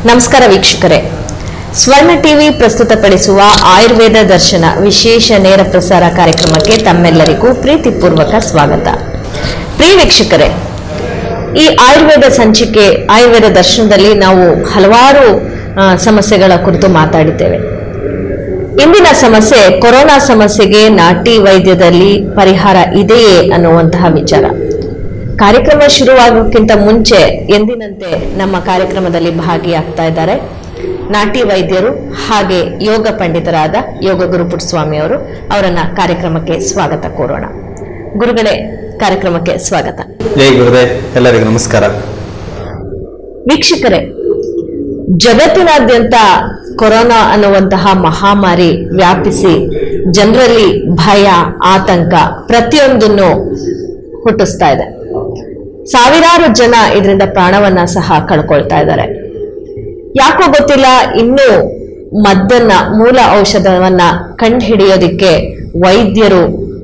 ನಮಸ್ಕಾರ ವೀಕ್ಷಕರೇ ಸ್ವರ್ಣ ಟಿವಿ ಪ್ರಸ್ತುತಪಡಿಸುವ ಆಯುರ್ವೇದ ದರ್ಶನ ವಿಶೇಷ ನೇರ ಪ್ರಸಾರ ಕಾರ್ಯಕ್ರಮಕ್ಕೆ ತಮ್ಮೆಲ್ಲರಿಗೂ ಪ್ರೀತಿಪೂರ್ವಕ ಸ್ವಾಗತ ಪ್ರಿಯ ವೀಕ್ಷಕರೇ ಈ ಆಯುರ್ವೇದ ಸಂಚಿಕೆ ಆಯುರ್ವೇದ ದರ್ಶನದಲ್ಲಿ ನಾವು ಹಲವಾರು ಆ, ಸಮಸ್ಯೆಗಳ ಕುರಿತು ಮಾತಾಡಿದ್ದೇವೆ ಇಂದಿನ ಸಮಸ್ಯೆ ಕೊರೋನಾ ಸಮಸ್ಯೆಗೆ ನಾಟಿ ವೈದ್ಯದಲ್ಲಿ ಪರಿಹಾರ ಇದೆಯೇ ಅನ್ನುವಂತಹ ವಿಚಾರ ಕಾರ್ಯಕ್ರಮ ಶುರುವಾಗೋಕ್ಕಿಂತ ಮುಂಚೆ ಎಂದಿನಂತೆ ನಮ್ಮ ಕಾರ್ಯಕ್ರಮದಲ್ಲಿ ಭಾಗಿಯಾಗ್ತಾ ಇದ್ದಾರೆ ನಾಟಿ ವೈದ್ಯರು ಹಾಗೆ ಯೋಗ ಪಂಡಿತರಾದ ಯೋಗ ಗುರು ಪುಟ್ಟಸ್ವಾಮಿ ಅವರು ಅವರನ್ನ ಕಾರ್ಯಕ್ರಮಕ್ಕೆ ಸ್ವಾಗತ ಕೋರೋಣ ಗುರುಗಳೇ ಕಾರ್ಯಕ್ರಮಕ್ಕೆ ಸ್ವಾಗತ ಜೈ ಗುರುದೇವ್ ಎಲ್ಲರಿಗೂ ನಮಸ್ಕಾರ ವೀಕ್ಷಕರೇ ಜಗತ್ತಿನಾದ್ಯಂತ ಕೊರೋನಾ ಅನ್ನುವಂತಹ ಮಹಾಮಾರಿ ವ್ಯಾಪಿಸಿ ಜನರಲ್ಲಿ ಭಯ ಆತಂಕ ಪ್ರತಿಯೊಂದನ್ನು ಹುಟ್ಟಿಸ್ತಾ ಇದೆ ಸಾವಿರಾರು ಜನ ಇದರಿಂದ ಪ್ರಾಣವನ್ನ ಸಹ ಕಳ್ಕೊಳ್ತಾ ಇದ್ದಾರೆ ಯಾಕೋ ಗೊತ್ತಿಲ್ಲ ಇನ್ನೂ ಮದ್ದನ್ನ ಮೂಲ ಔಷಧವನ್ನ ಕಂಡುಹಿಡಿಯೋದಿಕ್ಕೆ ವೈದ್ಯರು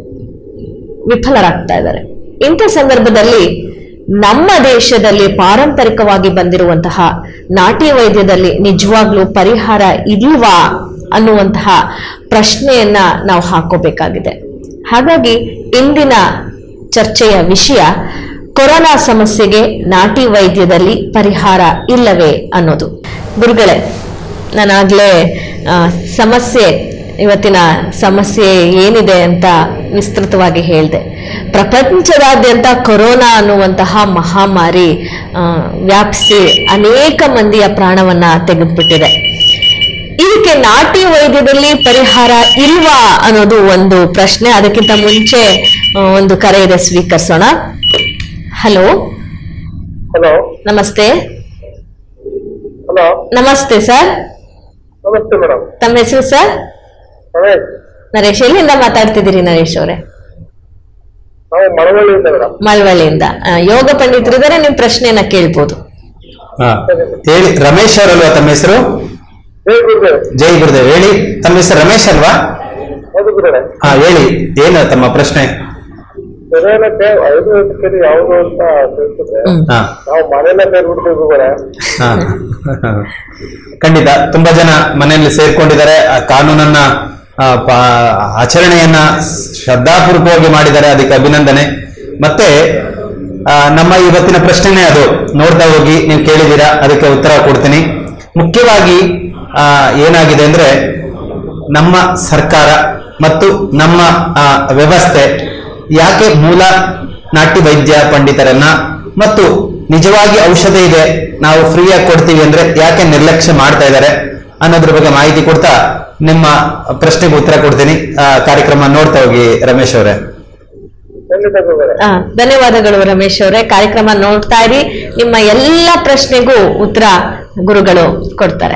ವಿಫಲರಾಗ್ತಾ ಇದ್ದಾರೆ ಇಂಥ ಸಂದರ್ಭದಲ್ಲಿ ನಮ್ಮ ದೇಶದಲ್ಲಿ ಪಾರಂಪರಿಕವಾಗಿ ಬಂದಿರುವಂತಹ ನಾಟಿ ವೈದ್ಯದಲ್ಲಿ ನಿಜವಾಗ್ಲೂ ಪರಿಹಾರ ಇಲ್ವಾ ಅನ್ನುವಂತಹ ಪ್ರಶ್ನೆಯನ್ನ ನಾವು ಹಾಕೋಬೇಕಾಗಿದೆ ಹಾಗಾಗಿ ಇಂದಿನ ಚರ್ಚೆಯ ವಿಷಯ ಕೊರೋನಾ ಸಮಸ್ಯೆಗೆ ನಾಟಿ ವೈದ್ಯದಲ್ಲಿ ಪರಿಹಾರ ಇಲ್ಲವೇ ಅನ್ನೋದು ಗುರುಗಳೇ ನಾನಾಗ್ಲೇ ಆ, ಸಮಸ್ಯೆ ಇವತ್ತಿನ ಸಮಸ್ಯೆ ಏನಿದೆ ಅಂತ ವಿಸ್ತೃತವಾಗಿ ಹೇಳಿದೆ ಪ್ರಪಂಚದಾದ್ಯಂತ ಕೊರೋನಾ ಅನ್ನುವಂತಹ ಮಹಾಮಾರಿ ಆ, ವ್ಯಾಪಿಸಿ ಅನೇಕ ಮಂದಿಯ ಪ್ರಾಣವನ್ನ ತೆಗೆದುಬಿಟ್ಟಿದೆ ಇದಕ್ಕೆ ನಾಟಿ ವೈದ್ಯದಲ್ಲಿ ಪರಿಹಾರ ಇಲ್ವಾ ಅನ್ನೋದು ಒಂದು ಪ್ರಶ್ನೆ ಅದಕ್ಕಿಂತ ಮುಂಚೆ ಆ, ಒಂದು ಕರೆ ಇದೆ ಸ್ವೀಕರಿಸೋಣ ಹಲೋ ಹಲೋ ನಮಸ್ತೆ ಹಲೋ ನಮಸ್ತೆ ಸರ್ ನಮಸ್ತೆ ಮೇಡಮ್ ತಮ್ಮ ಹೆಸರು ಸರ್ ರಮೇಶ್ ನರೇಶ್ ಎಲ್ಲಿಂದ ಮಾತಾಡ್ತಿದ್ದೀರಿ ನರೇಶ್ ಅವರೇ ನಾವು ಮಳವಳ್ಳಿಯಿಂದ ಮೇಡಮ್ ಮಳವಳ್ಳಿಯಿಂದ ಆ, ಯೋಗ ಪಂಡಿತರಿದ್ದಾರೆ ನೀವು ಪ್ರಶ್ನೆಯನ್ನ ಕೇಳ್ಬೋದು ಹಾ ಹೇಳಿ ರಮೇಶ್ ಅವರಲ್ವಾ ತಮ್ಮ ಹೆಸರು ಜೈ ಗುರುದೇವ್ ಜೈ ಗುರುದೇವ್ ಹೇಳಿ ತಮ್ಮ ಹೆಸರು ರಮೇಶ್ ಅಲ್ವಾ ಹೌದು ಗುರುಗಳೇ ಹಾ ಹೇಳಿ ಏನು ತಮ್ಮ ಪ್ರಶ್ನೆ ಕೊರೋನಾಕ್ಕೆ ಆಯುರ್ವೇದಕ್ಕೆ ಯಾವುದು ಅಂತ ತಿಳಿಸಿದ್ರೆ ಹ್ಮ್. ಹಾ ನಾವು ಮನೆಯಲ್ಲ ಸೇರ್ಬಿಡ್ತೀವಿ ಗುರುಗಳೇ ಹಾ ಖಂಡಿತ ತುಂಬಾ ಜನ ಮನೆಯಲ್ಲಿ ಸೇರ್ಕೊಂಡಿದ್ದಾರೆ ಆ ಕಾನೂನನ್ನ ಆ, ಪಾ- ಆಚರಣೆಯನ್ನ ಶ್ರದ್ಧಾಪೂರ್ವಕವಾಗಿ ಮಾಡಿದ್ದಾರೆ ಅದಕ್ಕೆ ಅಭಿನಂದನೆ ಮತ್ತೆ ಆ, ನಮ್ಮ ಇವತ್ತಿನ ಪ್ರಶ್ನೆನೇ ಅದು ನೋಡ್ತಾ ಹೋಗಿ ನೀವು ಕೇಳಿದ್ದೀರಾ ಅದಕ್ಕೆ ಉತ್ತರ ಕೊಡ್ತೀನಿ ಮುಖ್ಯವಾಗಿ ಆ, ಏನಾಗಿದೆ ಅಂದ್ರೆ ನಮ್ಮ ಸರ್ಕಾರ ಮತ್ತು ನಮ್ಮ ಆ, ವ್ಯವಸ್ಥೆ ಯಾಕೆ ಮೂಲ ನಾಟಿ ವೈದ್ಯ ಪಂಡಿತರನ್ನ ಮತ್ತು ನಿಜವಾಗಿ ಔಷಧ ಇದೆ ನಾವು ಫ್ರೀಯಾಗಿ ಕೊಡ್ತೀವಿ ಅಂದ್ರೆ ಯಾಕೆ ನಿರ್ಲಕ್ಷ್ಯ ಮಾಡ್ತಾ ಇದ್ದಾರೆ ಅನ್ನೋದ್ರ ಬಗ್ಗೆ ಮಾಹಿತಿ ಕೊಡ್ತಾ ನಿಮ್ಮ ಪ್ರಶ್ನೆಗೆ ಉತ್ತರ ಕೊಡ್ತೀನಿ ಆ, ಕಾರ್ಯಕ್ರಮ ನೋಡ್ತಾ ಹೋಗಿ ರಮೇಶ್ ಅವರೇ ಖಂಡಿತ ಗುರುಗಳೇ ಆ, ಧನ್ಯವಾದಗಳು ರಮೇಶ್ ಅವರೇ ಕಾರ್ಯಕ್ರಮ ನೋಡ್ತಾ ಇರಿ ನಿಮ್ಮ ಎಲ್ಲ ಪ್ರಶ್ನೆಗೂ ಉತ್ತರ ಗುರುಗಳು ಕೊಡ್ತಾರೆ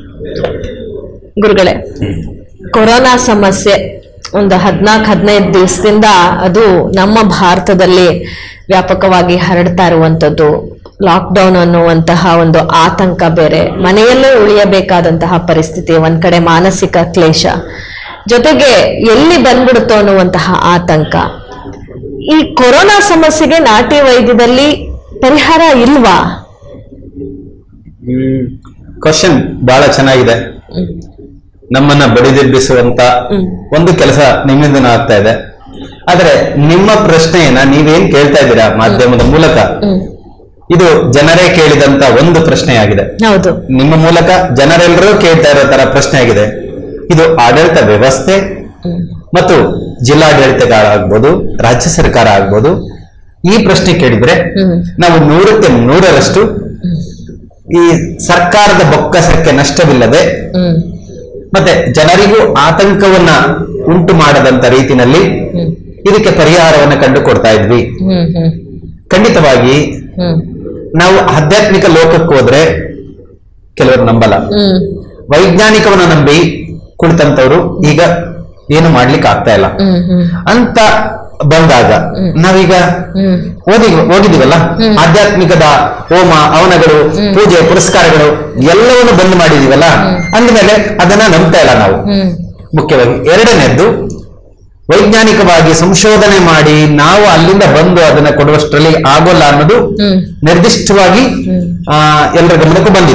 ಗುರುಗಳೇ ಕೊರೋನಾ ಸಮಸ್ಯೆ ಒಂದು ಹದಿನಾಲ್ಕು ಹದಿನೈದು ದಿವಸದಿಂದ ಅದು ನಮ್ಮ ಭಾರತದಲ್ಲಿ ವ್ಯಾಪಕವಾಗಿ ಹರಡ್ತಾ ಇರುವಂಥದ್ದು ಲಾಕ್ಡೌನ್ ಅನ್ನುವಂತಹ ಒಂದು ಆತಂಕ ಬೇರೆ ಮನೆಯಲ್ಲೇ ಉಳಿಯಬೇಕಾದಂತಹ ಪರಿಸ್ಥಿತಿ ಒಂದ್ ಕಡೆ ಮಾನಸಿಕ ಕ್ಲೇಶ ಜೊತೆಗೆ ಎಲ್ಲಿ ಬಂದ್ಬಿಡುತ್ತೋ ಅನ್ನುವಂತಹ ಆತಂಕ ಈ ಕೊರೋನಾ ಸಮಸ್ಯೆಗೆ ನಾಟಿ ವೈದ್ಯದಲ್ಲಿ ಪರಿಹಾರ ಇಲ್ವಾ ಕ್ವಶನ್ ಬಹಳ ಚೆನ್ನಾಗಿದೆ ಹ್ಮ್. ನಮ್ಮನ್ನ ಬಡಿದೆಬ್ಬಿಸುವಂತ ಹ್ಮ್. ಒಂದು ಕೆಲಸ ನಿಮ್ಮಿಂದ ಆಗ್ತಾ ಇದೆ ಆದ್ರೆ ನಿಮ್ಮ ಪ್ರಶ್ನೆಯನ್ನ ನೀವೇನ್ ಕೇಳ್ತಾ ಇದ್ದೀರಾ ಮಾಧ್ಯಮದ ಮೂಲಕ ಹ್ಮ್. ಇದು ಜನರೇ ಕೇಳಿದಂತ ಒಂದು ಪ್ರಶ್ನೆಯಾಗಿದೆ ಹೌದು ನಿಮ್ಮ ಮೂಲಕ ಜನರೆಲ್ಲರೂ ಕೇಳ್ತಾ ಇರೋ ತರ ಪ್ರಶ್ನೆ ಆಗಿದೆ ಇದು ಆಡಳಿತ ವ್ಯವಸ್ಥೆ ಹ್ಮ್. ಮತ್ತು ಜಿಲ್ಲಾಡಳಿತಗಳಾಗ್ಬೋದು ರಾಜ್ಯ ಸರ್ಕಾರ ಆಗ್ಬೋದು ಈ ಪ್ರಶ್ನೆ ಕೇಳಿದ್ರೆ ಹ್ಮ್. ನಾವು ನೂರಕ್ಕೆ ನೂರರಷ್ಟು ಈ ಸರ್ಕಾರದ ಬೊಕ್ಕಸಕ್ಕೆ ನಷ್ಟವಿಲ್ಲದೆ ಹ್ಮ್. ಮತ್ತೆ ಜನರಿಗೂ ಆತಂಕವನ್ನ ಉಂಟು ಮಾಡದಂತ ರೀತಿನಲ್ಲಿ ಹ್ಮ್. ಇದಕ್ಕೆ ಪರಿಹಾರವನ್ನು ಕಂಡುಕೊಡ್ತಾ ಇದ್ವಿ ಹ್ಮ್. ಹ್ಮ್. ಖಂಡಿತವಾಗಿ ಹ್ಮ್. ನಾವು ಆಧ್ಯಾತ್ಮಿಕ ಲೋಕಕ್ಕೆ ಹೋದ್ರೆ ಕೆಲವರು ನಂಬಲ್ಲ ಹ್ಮ್. ವೈಜ್ಞಾನಿಕವನ್ನ ನಂಬಿ ಕುಳಿತಂತವ್ರು ಈಗ ಏನು ಮಾಡ್ಲಿಕ್ಕೆ ಆಗ್ತಾ ಇಲ್ಲ ಹ್ಮ್. ಹ್ಮ್. ಅಂತ ಬಂದಾಗ ಹ್ಮ್. ನಾವೀಗ ಹ್ಮ್. ಓದಿ ಹೋಗಿದೀವಲ್ಲ ಹ್ಮ್. ಆಧ್ಯಾತ್ಮಿಕದ ಹೋಮ ಹವನಗಳು ಹ್ಮ್. ಪೂಜೆ ಪುರಸ್ಕಾರಗಳು ಎಲ್ಲವನ್ನು ಬಂದ್ ಮಾಡಿದೀವಲ್ಲ ಹ್ಮ್. ಅಂದಮೇಲೆ ಅದನ್ನ ನಂಬ್ತಾ ಇಲ್ಲ ನಾವು ಹ್ಮ್. ಮುಖ್ಯವಾಗಿ ಎರಡನೇದ್ದು ವೈಜ್ಞಾನಿಕವಾಗಿ ಸಂಶೋಧನೆ ಮಾಡಿ ನಾವು ಅಲ್ಲಿಂದ ಬಂದು ಅದನ್ನ ಕೊಡುವಷ್ಟರಲ್ಲಿ ಆಗೋಲ್ಲ ಅನ್ನೋದು ಹ್ಮ್ ನಿರ್ದಿಷ್ಟವಾಗಿ ಹ್ಮ್. ಆ, ಎಲ್ಲರ ಗಮನಕ್ಕೂ ಬಂದಿದೆ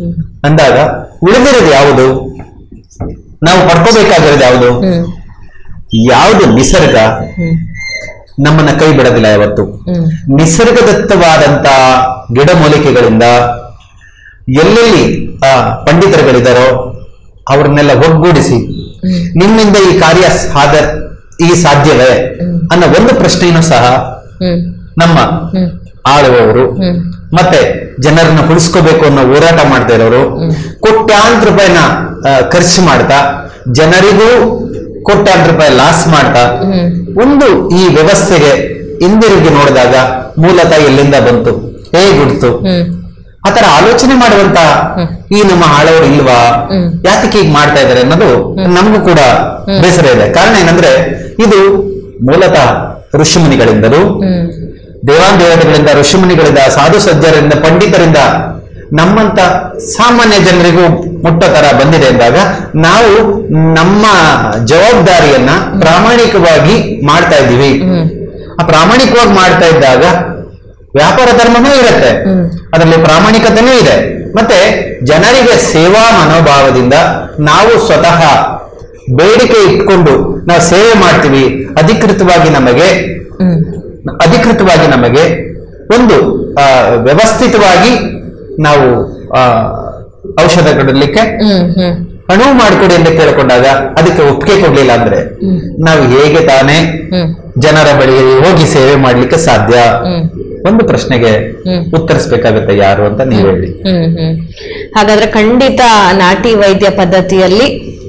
ಅಂದಾಗ ಉಳಿದಿರೋದು ಯಾವುದು ನಾವು ಪಡ್ಕೋಬೇಕಾಗಿರೋದು ಯಾವುದು ಹ್ಮ್ ಯಾವುದು ನಿಸರ್ಗ ಹ್ಮ್ ನಮ್ಮನ್ನ ಕೈ ಬಿಡೋದಿಲ್ಲ ಯಾವತ್ತು ಹ್ಮ್ ನಿಸರ್ಗದತ್ತವಾದಂತ ಗಿಡಮೂಲಿಕೆಗಳಿಂದ ಎಲ್ಲೆಲ್ಲಿ ಆ ಪಂಡಿತರುಗಳಿದ್ದಾರೋ ಅವ್ರನ್ನೆಲ್ಲ ಒಗ್ಗೂಡಿಸಿ ಹ್ಮ್ ನಿಮ್ಮಿಂದ ಈ ಕಾರ್ಯ ಸಾಧ ಈ ಸಾಧ್ಯವೇ ಅನ್ನೋ ಒಂದು ಪ್ರಶ್ನೆಯನ್ನು ಸಹ ಹ್ಮ್ ನಮ್ಮ ಹ್ಮ್ ಆಳುವವರು ಹ್ಮ್ ಮತ್ತೆ ಜನರನ್ನ ಉಳಿಸ್ಕೋಬೇಕು ಅನ್ನೋ ಹೋರಾಟ ಮಾಡ್ತಾ ಇರೋರು ಕೋಟ್ಯಾಂತರ ರೂಪಾಯಿನ ಆ, ಖರ್ಚು ಮಾಡ್ತಾ ಜನರಿಗೂ ಕೋಟ್ಯಾಂತರ ರೂಪಾಯಿ ಲಾಸ್ ಮಾಡ್ತಾ ಹ್ಮ್ ಒಂದು ಈ ವ್ಯವಸ್ಥೆಗೆ ಹಿಂದಿರುಗಿ ನೋಡಿದಾಗ ಮೂಲತಃ ಎಲ್ಲಿಂದ ಬಂತು ಹೇಗುಡ್ತು ಹ್ಮ್ ಆತರ ಆಲೋಚನೆ ಮಾಡುವಂತ ಈ ನಮ್ಮ ಆಳವರು ಇಲ್ವಾ ಹ್ಮ್. ಯಾತಕ್ಕೆ ಹೀಗೆ ಮಾಡ್ತಾ ಇದ್ದಾರೆ ಅನ್ನೋದು ನಮಗೂ ಕೂಡ ಬೇಸರ ಇದೆ ಕಾರಣ ಏನಂದ್ರೆ ಇದು ಮೂಲತಃ ಋಷಿಮುನಿಗಳಿಂದಲೂ ಹ್ಮ್ ದೇವಾಂದೇವತೆಗಳಿಂದ ಋಷಿಮುನಿಗಳಿಂದ ಸಾಧು ಸಜ್ಜರಿಂದ ಪಂಡಿತರಿಂದ ನಮ್ಮಂತ ಸಾಮಾನ್ಯ ಜನರಿಗೂ ಮುಟ್ಟೋ ತರ ಬಂದಿದೆ ಅಂದಾಗ ನಾವು ನಮ್ಮ ಜವಾಬ್ದಾರಿಯನ್ನ ಪ್ರಾಮಾಣಿಕವಾಗಿ ಮಾಡ್ತಾ ಇದ್ದೀವಿ ಹ್ಮ್ ಆ ಪ್ರಾಮಾಣಿಕವಾಗಿ ಮಾಡ್ತಾ ಇದ್ದಾಗ ವ್ಯಾಪಾರ ಧರ್ಮನೂ ಇರುತ್ತೆ ಹ್ಮ್. ಅದರಲ್ಲಿ ಪ್ರಾಮಾಣಿಕತೆನೂ ಇದೆ ಮತ್ತೆ ಜನರಿಗೆ ಸೇವಾ ಮನೋಭಾವದಿಂದ ನಾವು ಸ್ವತಃ ಬೇಡಿಕೆ ಇಟ್ಕೊಂಡು ನಾವು ಸೇವೆ ಮಾಡ್ತೀವಿ ಅಧಿಕೃತವಾಗಿ ನಮಗೆ ಹ್ಮ್ ಅಧಿಕೃತವಾಗಿ ನಮಗೆ ಒಂದು ಆ, ವ್ಯವಸ್ಥಿತವಾಗಿ ನಾವು ಆ, ಔಷಧ ಕೊಡಲಿಕ್ಕೆ ಹ್ಮ್ ಹ್ಮ್ ಅನುವು ಮಾಡಿಕೊಡಿ ಅಂತ ಕೇಳಿಕೊಂಡಾಗ ಅದಕ್ಕೆ ಒಪ್ಪಿಗೆ ಕೊಡ್ಲಿಲ್ಲ ಅಂದ್ರೆ ನಾವು ಹೇಗೆ ತಾನೇ ಹ್ಮ್ ಜನರ ಬಳಿ ಹೋಗಿ ಸೇವೆ ಮಾಡ್ಲಿಕ್ಕೆ ಸಾಧ್ಯ ಹ್ಮ್ ಒಂದು ಪ್ರಶ್ನೆಗೆ ಹ್ಮ್. ಉತ್ತರಿಸ್ಬೇಕಾಗತ್ತೆ ಯಾರು ಅಂತ ನೀವು ಹೇಳಿ ಹ್ಮ್ ಹ್ಮ್ ಹಾಗಾದ್ರೆ ಖಂಡಿತ ನಾಟಿ ವೈದ್ಯ ಪದ್ಧತಿಯಲ್ಲಿ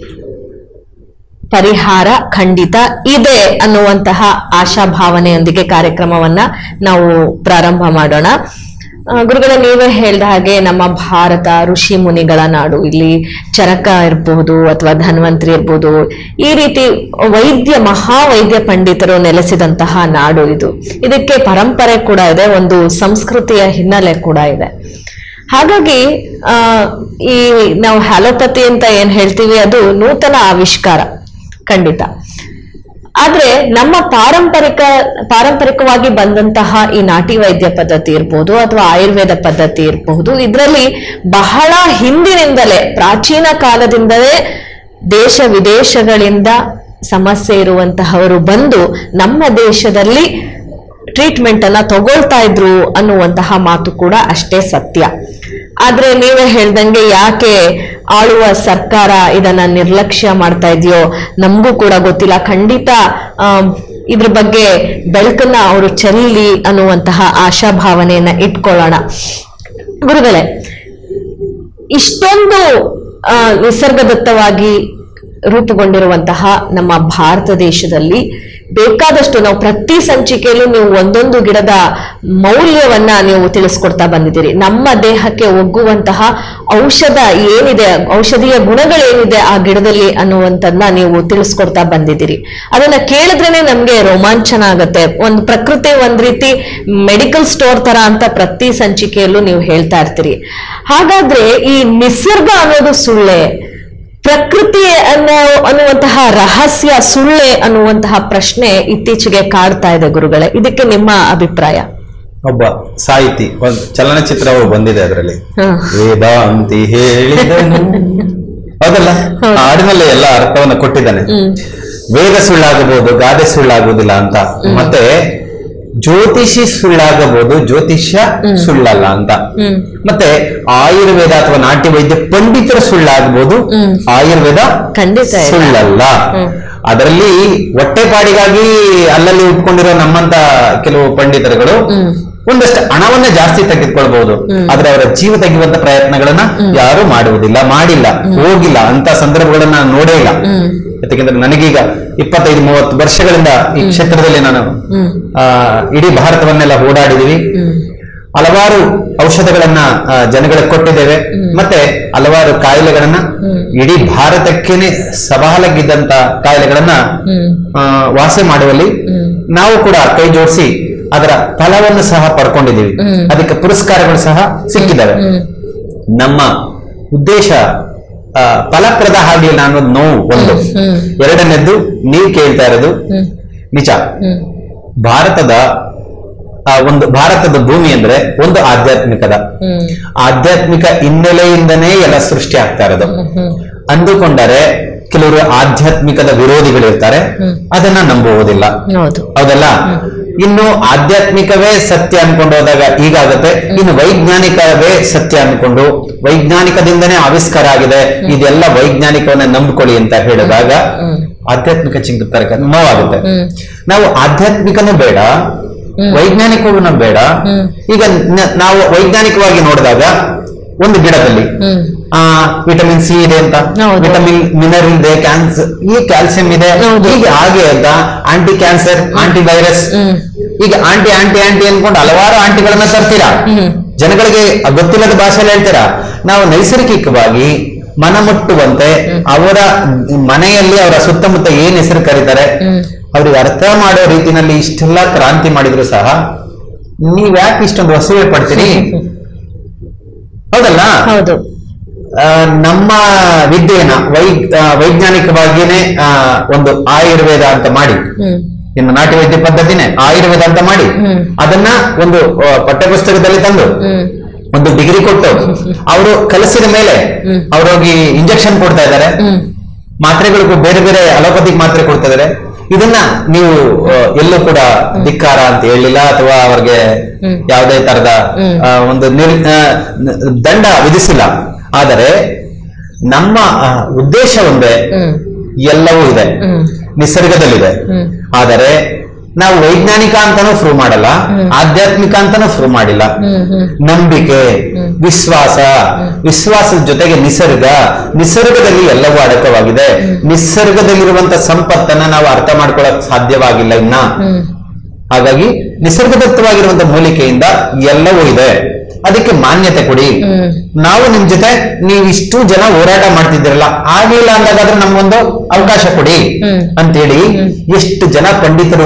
ಪರಿಹಾರ ಖಂಡಿತ ಇದೆ ಅನ್ನುವಂತಹ ಆಶಾಭಾವನೆಯೊಂದಿಗೆ ಕಾರ್ಯಕ್ರಮವನ್ನ ನಾವು ಪ್ರಾರಂಭ ಮಾಡೋಣ ಆ, ಗುರುಗಳ ನೀವೇ ಹೇಳ್ದ ಹಾಗೆ ನಮ್ಮ ಭಾರತ ಋಷಿ ಮುನಿಗಳ ನಾಡು ಇಲ್ಲಿ ಚರಕ ಇರಬಹುದು ಅಥವಾ ಧನ್ವಂತರಿ ಇರ್ಬೋದು ಈ ರೀತಿ ವೈದ್ಯ ಮಹಾವೈದ್ಯ ಪಂಡಿತರು ನೆಲೆಸಿದಂತಹ ನಾಡು ಇದು ಇದಕ್ಕೆ ಪರಂಪರೆ ಕೂಡ ಇದೆ ಒಂದು ಸಂಸ್ಕೃತಿಯ ಹಿನ್ನೆಲೆ ಕೂಡ ಇದೆ ಹಾಗಾಗಿ ಆ ಈ ನಾವು ಹ್ಯಾಲೋಪತಿ ಅಂತ ಏನ್ ಹೇಳ್ತೀವಿ ಅದು ನೂತನ ಆವಿಷ್ಕಾರ ಖಂಡಿತ ಆದ್ರೆ ನಮ್ಮ ಪಾರಂಪರಿಕ ಪಾರಂಪರಿಕವಾಗಿ ಬಂದಂತಹ ಈ ನಾಟಿ ವೈದ್ಯ ಪದ್ಧತಿ ಇರ್ಬೋದು ಅಥವಾ ಆಯುರ್ವೇದ ಪದ್ಧತಿ ಇರಬಹುದು ಇದರಲ್ಲಿ ಬಹಳ ಹಿಂದಿನಿಂದಲೇ ಪ್ರಾಚೀನ ಕಾಲದಿಂದಲೇ ದೇಶ ವಿದೇಶಗಳಿಂದ ಸಮಸ್ಯೆ ಇರುವಂತಹವರು ಬಂದು ನಮ್ಮ ದೇಶದಲ್ಲಿ ಟ್ರೀಟ್ಮೆಂಟ್ ಅನ್ನ ತಗೊಳ್ತಾ ಇದ್ರು ಅನ್ನುವಂತಹ ಮಾತು ಕೂಡ ಅಷ್ಟೇ ಸತ್ಯ ಆದ್ರೆ ನೀವೇ ಹೇಳ್ದಂಗೆ ಯಾಕೆ ಆಳುವ ಸರ್ಕಾರ ಇದನ್ನ ನಿರ್ಲಕ್ಷ್ಯ ಮಾಡ್ತಾ ಇದೆಯೋ ನಮಗೂ ಕೂಡ ಗೊತ್ತಿಲ್ಲ ಖಂಡಿತ ಆಮ್, ಇದ್ರ ಬಗ್ಗೆ ಬೆಳಕನ್ನ ಅವರು ಚೆಲ್ಲಿ ಅನ್ನುವಂತಹ ಆಶಾಭಾವನೆಯನ್ನ ಇಟ್ಕೊಳ್ಳೋಣ ಗುರುಗಳೇ ಇಷ್ಟೊಂದು ಆ, ನಿಸರ್ಗದತ್ತವಾಗಿ ರೂಪುಗೊಂಡಿರುವಂತಹ ನಮ್ಮ ಭಾರತ ದೇಶದಲ್ಲಿ ಬೇಕಾದಷ್ಟು ನಾವು ಪ್ರತಿ ಸಂಚಿಕೆಯಲ್ಲೂ ನೀವು ಒಂದೊಂದು ಗಿಡದ ಮೌಲ್ಯವನ್ನ ನೀವು ತಿಳಿಸ್ಕೊಡ್ತಾ ಬಂದಿದ್ದೀರಿ ನಮ್ಮ ದೇಹಕ್ಕೆ ಒಗ್ಗುವಂತಹ ಔಷಧ ಏನಿದೆ ಔಷಧೀಯ ಗುಣಗಳೇನಿದೆ ಆ ಗಿಡದಲ್ಲಿ ಅನ್ನುವಂಥದ್ದನ್ನ ನೀವು ತಿಳಿಸ್ಕೊಡ್ತಾ ಬಂದಿದ್ದೀರಿ ಅದನ್ನ ಕೇಳಿದ್ರೇನೆ ನಮ್ಗೆ ರೋಮಾಂಚನ ಆಗತ್ತೆ ಒಂದು ಪ್ರಕೃತಿ ಒಂದ್ ರೀತಿ ಮೆಡಿಕಲ್ ಸ್ಟೋರ್ ತರ ಅಂತ ಪ್ರತಿ ಸಂಚಿಕೆಯಲ್ಲೂ ನೀವು ಹೇಳ್ತಾ ಇರ್ತೀರಿ ಹಾಗಾದ್ರೆ ಈ ನಿಸರ್ಗ ಅನ್ನೋದು ಸುಳ್ಳೆ ಪ್ರಕೃತಿ ಅನ್ನೋ ಅನ್ನುವಂತಹ ರಹಸ್ಯ ಸುಳ್ಳೆ ಅನ್ನುವಂತಹ ಪ್ರಶ್ನೆ ಇತ್ತೀಚೆಗೆ ಕಾಡ್ತಾ ಇದೆ ಗುರುಗಳೇ ಇದಕ್ಕೆ ನಿಮ್ಮ ಅಭಿಪ್ರಾಯ ಒಬ್ಬ ಸಾಹಿತಿ ಒಂದು ಚಲನಚಿತ್ರವು ಬಂದಿದೆ ಅದರಲ್ಲಿ ಹ. ವೇದಾಂತಿ ಹೇಳಿದನು ಹೌದಲ್ಲ ಆ ಹಾಡಿನಲ್ಲಿ ಎಲ್ಲ ಅರ್ಥವನ್ನ ಕೊಟ್ಟಿದ್ದಾನೆ ಹ್ಮ್ ವೇದ ಸುಳ್ಳಾಗಬಹುದು ಗಾದೆ ಸುಳ್ಳಾಗುವುದಿಲ್ಲ ಅಂತ ಮತ್ತೆ ಜ್ಯೋತಿಷಿ ಸುಳ್ಳಾಗಬಹುದು ಜ್ಯೋತಿಷ್ಯ ಸುಳ್ಳಲ್ಲ ಅಂತ ಹ್ಮ್ ಮತ್ತೆ ಆಯುರ್ವೇದ ಅಥವಾ ನಾಟ್ಯ ವೈದ್ಯ ಪಂಡಿತರು ಸುಳ್ಳಾಗಬಹುದು ಹ್ಮ್. ಆಯುರ್ವೇದ ಖಂಡಿತ ಇಲ್ಲ. ಸುಳ್ಳಲ್ಲ ಹ್ಮ್. ಅದರಲ್ಲಿ ಹೊಟ್ಟೆಪಾಡಿಗಾಗಿ ಅಲ್ಲಲ್ಲಿ ಉಟ್ಕೊಂಡಿರೋ ನಮ್ಮಂತ ಕೆಲವು ಪಂಡಿತರುಗಳು ಹ್ಮ್. ಒಂದಷ್ಟು ಹಣವನ್ನ ಜಾಸ್ತಿ ತೆಗೆದುಕೊಳ್ಬಹುದು ಆದ್ರೆ ಅವರ ಜೀವ ತೆಗೆಯುವಂತ ಪ್ರಯತ್ನಗಳನ್ನ ಯಾರು ಮಾಡುವುದಿಲ್ಲ ಮಾಡಿಲ್ಲ ಹೋಗಿಲ್ಲ ಅಂತ ಸಂದರ್ಭಗಳನ್ನ ನಾನು ನೋಡೇ ಇಲ್ಲ ಹ್ಮ್ ಯಾಕೆಂದ್ರೆ ನನಗೀಗ ಇಪ್ಪತ್ತೈದು ಮೂವತ್ತು ವರ್ಷಗಳಿಂದ ಈ ಕ್ಷೇತ್ರದಲ್ಲಿ ನಾನು ಹ್ಮ್ ಆ, ಇಡೀ ಭಾರತವನ್ನೆಲ್ಲ ಓಡಾಡಿದೀವಿ ಹ್ಮ್ ಹಲವಾರು ಔಷಧಗಳನ್ನ ಆ, ಜನಗಳಿಗೆ ಕೊಟ್ಟಿದ್ದೇವೆ ಮತ್ತೆ ಹಲವಾರು ಕಾಯಿಲೆಗಳನ್ನ ಇಡೀ ಭಾರತಕ್ಕೇನೆ ಸವಾಲಾಗಿದ್ದಂತ ಕಾಯಿಲೆಗಳನ್ನ ಹ್ಮ್ ಆ, ವಾಸಿ ಮಾಡುವಲ್ಲಿ ಹ್ಮ್ ನಾವು ಕೂಡ ಕೈ ಜೋಡಿಸಿ ಅದರ ಫಲವನ್ನು ಸಹ ಪಡ್ಕೊಂಡಿದ್ದೀವಿ ಹ್ಮ್. ಅದಕ್ಕೆ ಪುರಸ್ಕಾರಗಳು ಸಹ ಸಿಕ್ಕಿದ್ದಾವೆ ಹ್ಮ್ ನಮ್ಮ ಉದ್ದೇಶ ಆ, ಫಲಪ್ರದ ಆಗ್ಲಿಲ್ಲ ಅನ್ನೋದು ನೋವು ಒಂದು ಹ್ಮ್. ಎರಡನೇದ್ದು ನೀವು ಕೇಳ್ತಾ ಇರೋದು ಹ್ಮ್ ನಿಜ ಹ್ಮ್ ಭಾರತದ ಆ, ಒಂದು ಭಾರತದ ಭೂಮಿ ಅಂದ್ರೆ ಒಂದು ಆಧ್ಯಾತ್ಮಿಕದ ಹ್ಮ್ ಆಧ್ಯಾತ್ಮಿಕ ಹಿನ್ನೆಲೆಯಿಂದನೇ ಎಲ್ಲ ಸೃಷ್ಟಿ ಆಗ್ತಾ ಇರೋದು ಹ್ಮ್ ಅಂದುಕೊಂಡರೆ ಕೆಲವರು ಆಧ್ಯಾತ್ಮಿಕದ ವಿರೋಧಿಗಳಿರ್ತಾರೆ ಹ್ಮ್. ಅದನ್ನ ನಂಬುವುದಿಲ್ಲ ಹೌದು ಹೌದಲ್ಲ ಇನ್ನು ಆಧ್ಯಾತ್ಮಿಕವೇ ಸತ್ಯ ಅನ್ಕೊಂಡು ಹೋದಾಗ ಹೀಗಾಗುತ್ತೆ ಇನ್ನು ವೈಜ್ಞಾನಿಕವೇ ಸತ್ಯ ಅನ್ಕೊಂಡು ವೈಜ್ಞಾನಿಕದಿಂದನೇ ಆವಿಷ್ಕಾರ ಆಗಿದೆ ಇದೆಲ್ಲ ವೈಜ್ಞಾನಿಕವನ್ನ ನಂಬ್ಕೊಳ್ಳಿ ಅಂತ ಹೇಳಿದಾಗ ಹ್ಮ್. ಆಧ್ಯಾತ್ಮಿಕ ಚಿಂತಕ ನೋವಾಗುತ್ತೆ ಹ್ಮ್. ನಾವು ಆಧ್ಯಾತ್ಮಿಕನೂ ಬೇಡ ಹ್ಮ್. ವೈಜ್ಞಾನಿಕವೂ ಬೇಡ ಹ್ಮ್. ಈಗ ನ- ನಾವು ವೈಜ್ಞಾನಿಕವಾಗಿ ನೋಡಿದಾಗ ಒಂದು ಗಿಡದಲ್ಲಿ ಹ್ಮ್ ಆ ವಿಟಮಿನ್ ಸಿ ಇದೆ ಅಂತ ಹೌದು. ವಿಟಮಿನ್ ಮಿನರಲ್ ಇದೆ ಕ್ಯಾನ್ಸರ್ ಈ ಕ್ಯಾಲ್ಸಿಯಂ ಇದೆ ಹೌದು. ಹೀಗೆ ಹಾಗೆ ಅಂತ ಆಂಟಿ ಕ್ಯಾನ್ಸರ್ ಆಂಟಿ ವೈರಸ್ ಹ್ಮ್ ಈಗ ಆಂಟಿ ಆಂಟಿ ಆಂಟಿ ಅನ್ಕೊಂಡು ಹಲವಾರು ಆಂಟಿಗಳನ್ನ ತರ್ತೀರಾ ಹ್ಮ್ ಜನಗಳಿಗೆ ಗೊತ್ತಿಲ್ಲದ ಭಾಷೆಯಲ್ಲಿ ಹೇಳ್ತೀರಾ ನಾವು ನೈಸರ್ಗಿಕವಾಗಿ ಮನಮುಟ್ಟುವಂತೆ ಅವರ ಮನೆಯಲ್ಲಿ ಅವರ ಸುತ್ತಮುತ್ತ ಏನ್ ಹೆಸರು ಕರೀತಾರೆ ಹ್ಮ್. ಅವ್ರಿಗೆ ಅರ್ಥ ಮಾಡೋ ರೀತಿನಲ್ಲಿ ಇಷ್ಟೆಲ್ಲ ಕ್ರಾಂತಿ ಮಾಡಿದ್ರು ಸಹ ನೀವ್ ಯಾಕೆ ಇಷ್ಟೊಂದು ವಸೂಲೆ ಪಡ್ತೀರಿ ಹೌದಲ್ಲ ಹೌದು ಆ, ನಮ್ಮ ವಿದ್ಯೆಯನ್ನ ವೈ ಆ, ವೈಜ್ಞಾನಿಕವಾಗಿಯೇ ಆ, ಒಂದು ಆಯುರ್ವೇದ ಅಂತ ಮಾಡಿ ಹ್ಮ್ ಇನ್ನು ನಾಟಿ ವೈದ್ಯ ಪದ್ಧತಿನೇ ಆಯುರ್ವೇದ ಅಂತ ಮಾಡಿ ಹ್ಮ್. ಅದನ್ನ ಒಂದು ಆ, ಪಠ್ಯಪುಸ್ತಕದಲ್ಲಿ ತಂದು ಹ್ಮ್ ಒಂದು ಡಿಗ್ರಿ ಕೊಟ್ಟು ಅವರು ಕಲಿಸಿದ ಮೇಲೆ ಹ್ಮ್. ಅವ್ರೋಗಿ ಇಂಜೆಕ್ಷನ್ ಕೊಡ್ತಾ ಇದ್ದಾರೆ ಹ್ಮ್ ಮಾತ್ರೆಗಳಿಗೂ ಬೇರೆ ಬೇರೆ ಅಲೋಪತಿಕ್ ಮಾತ್ರೆ ಕೊಡ್ತಾ ಇದ್ದಾರೆ ಇದನ್ನ ನೀವು ಆ, ಎಲ್ಲೂ ಕೂಡ ಧಿಕ್ಕಾರ ಅಂತ ಹೇಳಿಲ್ಲ ಅಥವಾ ಅವ್ರಿಗೆ ಹ್ಮ್. ಯಾವುದೇ ತರದ ಹ್ಮ್. ಆ, ಒಂದು ನಿರ್ ಆ, ನ- ದಂಡ ವಿಧಿಸಿಲ್ಲ ಆದರೆ ನಮ್ಮ ಆ, ಉದ್ದೇಶ ಒಂದೇ ಹ್ಮ್ ಎಲ್ಲವೂ ಇದೆ ಹ್ಮ್ ನಿಸರ್ಗದಲ್ಲಿದೆ ಹ್ಮ್ ಆದರೆ ನಾವು ವೈಜ್ಞಾನಿಕ ಅಂತಾನೂ ಪ್ರೂವ್ ಮಾಡಲ್ಲ ಹ್ಮ್. ಆಧ್ಯಾತ್ಮಿಕ ಅಂತಾನೂ ಪ್ರೂವ್ ಮಾಡಿಲ್ಲ ಹ್ಮ್ ಹ್ಮ್ ನಂಬಿಕೆ ಹ್ಮ್. ವಿಶ್ವಾಸ ವಿಶ್ವಾಸದ ಜೊತೆಗೆ ನಿಸರ್ಗ ನಿಸರ್ಗದಲ್ಲಿ ಎಲ್ಲವೂ ಅಡಕವಾಗಿದೆ ನಿಸರ್ಗದಲ್ಲಿರುವಂತ ಸಂಪತ್ತನ್ನ ನಾವು ಅರ್ಥ ಮಾಡ್ಕೊಳ್ಳಕ್ ಸಾಧ್ಯವಾಗಿಲ್ಲ ಇನ್ನ ಹ್ಮ್ ಹಾಗಾಗಿ ನಿಸರ್ಗದತ್ತವಾಗಿರುವಂತ ಮೂಲಿಕೆಯಿಂದ ಎಲ್ಲವೂ ಇದೆ ಅದಕ್ಕೆ ಮಾನ್ಯತೆ ಕೊಡಿ ಹ್ಮ್. ನಾವು ನಿಮ್ ಜೊತೆ ನೀವು ಇಷ್ಟು ಜನ ಹೋರಾಟ ಮಾಡ್ತಿದ್ದೀರಲ್ಲ ಆಗ್ಲಿಲ್ಲ ಅಂದಾಗಾದ್ರೆ ನಮ್ಗೊಂದು ಅವಕಾಶ ಕೊಡಿ ಹ್ಮ್. ಅಂತೇಳಿ ಎಷ್ಟು ಜನ ಪಂಡಿತರು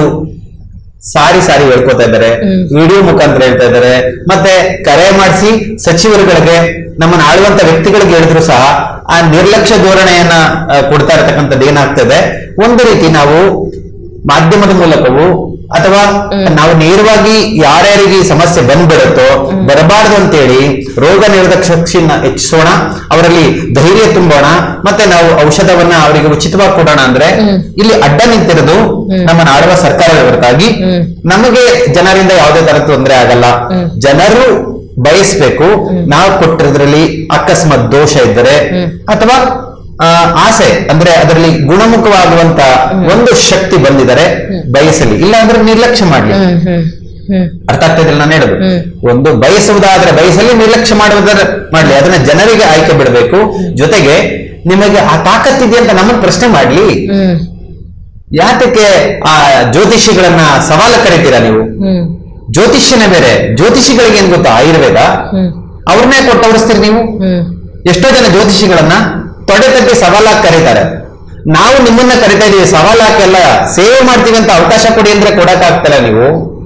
ಸಾರಿ ಸಾರಿ ಹೇಳ್ಕೊತಾ ಇದ್ದಾರೆ ಹ್ಮ್. ವಿಡಿಯೋ ಮುಖಾಂತರ ಹೇಳ್ತಾ ಇದ್ದಾರೆ ಮತ್ತೆ ಕರೆ ಮಾಡಿಸಿ ಸಚಿವರುಗಳಿಗೆ ನಮ್ಮನ್ನ ಆಳುವಂತ ವ್ಯಕ್ತಿಗಳಿಗೆ ಹೇಳಿದ್ರು ಸಹ ಆ ನಿರ್ಲಕ್ಷ್ಯ ಧೋರಣೆಯನ್ನ ಆ, ಕೊಡ್ತಾ ಇರತಕ್ಕಂಥದ್ದು ಏನಾಗ್ತದೆ ಒಂದು ರೀತಿ ನಾವು ಮಾಧ್ಯಮದ ಮೂಲಕವೂ ಅಥವಾ ನಾವು ನೇರವಾಗಿ ಯಾರ್ಯಾರಿಗೆ ಈ ಸಮಸ್ಯೆ ಬಂದ್ಬಿಡುತ್ತೋ ಬರಬಾರ್ದು ಅಂತೇಳಿ ರೋಗ ನಿರೋಧಕ ಶಕ್ತಿಯನ್ನ ಹೆಚ್ಚಿಸೋಣ ಅವರಲ್ಲಿ ಧೈರ್ಯ ತುಂಬೋಣ ಮತ್ತೆ ನಾವು ಔಷಧವನ್ನ ಅವರಿಗೆ ಉಚಿತವಾಗಿ ಕೊಡೋಣ ಅಂದ್ರೆ ಹ್ಮ್. ಇಲ್ಲಿ ಅಡ್ಡ ನಿಂತಿರೋದು ನಮ್ಮನ್ನ ಆಳುವ ಸರ್ಕಾರದ ಹೊರತಾಗಿ ಹ್ಮ್. ನಮಗೆ ಜನರಿಂದ ಯಾವುದೇ ತರ ತೊಂದರೆ ಆಗಲ್ಲ ಹ್ಮ್. ಜನರು ಬಯಸ್ಬೇಕು ನಾವು ಕೊಟ್ಟಿರೋದ್ರಲ್ಲಿ ಅಕಸ್ಮಾತ್ ದೋಷ ಇದ್ದರೆ ಹ್ಮ್. ಅಥವಾ ಆ, ಆಸೆ ಅಂದ್ರೆ ಅದರಲ್ಲಿ ಗುಣಮುಖವಾಗುವಂತ ಒಂದು ಶಕ್ತಿ ಬಂದಿದರೆ ಬಯಸಲಿ ಇಲ್ಲ ಅಂದ್ರೆ ನಿರ್ಲಕ್ಷ್ಯ ಮಾಡ್ಲಿ ಹ್ಮ್ ಹ್ಮ್ ಹ್ಮ್ ಅರ್ಥ ಆಗ್ತಾ ಇದ್ದಿಲ್ಲ ನಾನು ಹೇಳುದು ಹ್ಮ್. ಒಂದು ಬಯಸುವುದಾದ್ರೆ ಬಯಸಲಿ ನಿರ್ಲಕ್ಷ್ಯ ಮಾಡುವುದಾದ್ರೆ ಮಾಡ್ಲಿ ಅದನ್ನ ಜನರಿಗೆ ಆಯ್ಕೆ ಬಿಡಬೇಕು ಜೊತೆಗೆ ನಿಮಗೆ ಆ ತಾಕತ್ತಿದೆ ಅಂತ ನಮ್ಮನ್ನ ಪ್ರಶ್ನೆ ಮಾಡ್ಲಿ ಹ್ಮ್ ಯಾತಕ್ಕೆ ಆ ಜ್ಯೋತಿಷಿಗಳನ್ನ ಸವಾಲ ಕರಿತೀರಾ ನೀವು ಹ್ಮ್ ಜ್ಯೋತಿಷ್ಯನೇ ಬೇರೆ ಜ್ಯೋತಿಷಿಗಳಿಗೆ ಏನ್ ಗೊತ್ತಾ ಆಯುರ್ವೇದ ಹ್ಮ್ ಅವ್ರನ್ನೇ ಕೊಟ್ಟವರಿಸ್ತೀರಿ ನೀವು ಹ್ಮ್ ಎಷ್ಟೋ ಜನ ಜ್ಯೋತಿಷಿಗಳನ್ನ ತೊಡೆ ತಟ್ಟಿ ಸವಾಲಾಗಿ ಕರೀತಾರೆ ನಾವು ನಿಮ್ಮನ್ನ ಕರಿತಾ ಇದೀವಿ ಸವಾಲಾಕೆಲ್ಲ ಸೇವೆ ಮಾಡ್ತೀವಿ ಅಂತ ಅವಕಾಶ ಕೊಡಿ ಅಂದ್ರೆ ಕೊಡಕ್ ಆಗ್ತಲ್ಲ ನೀವು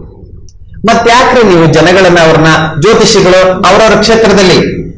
ಮತ್ತ್ಯಾಕ್ರಿ ನೀವು ಜನಗಳನ್ನ ಅವ್ರನ್ನ ಜ್ಯೋತಿಷಿಗಳು ಅವರವರ ಕ್ಷೇತ್ರದಲ್ಲಿ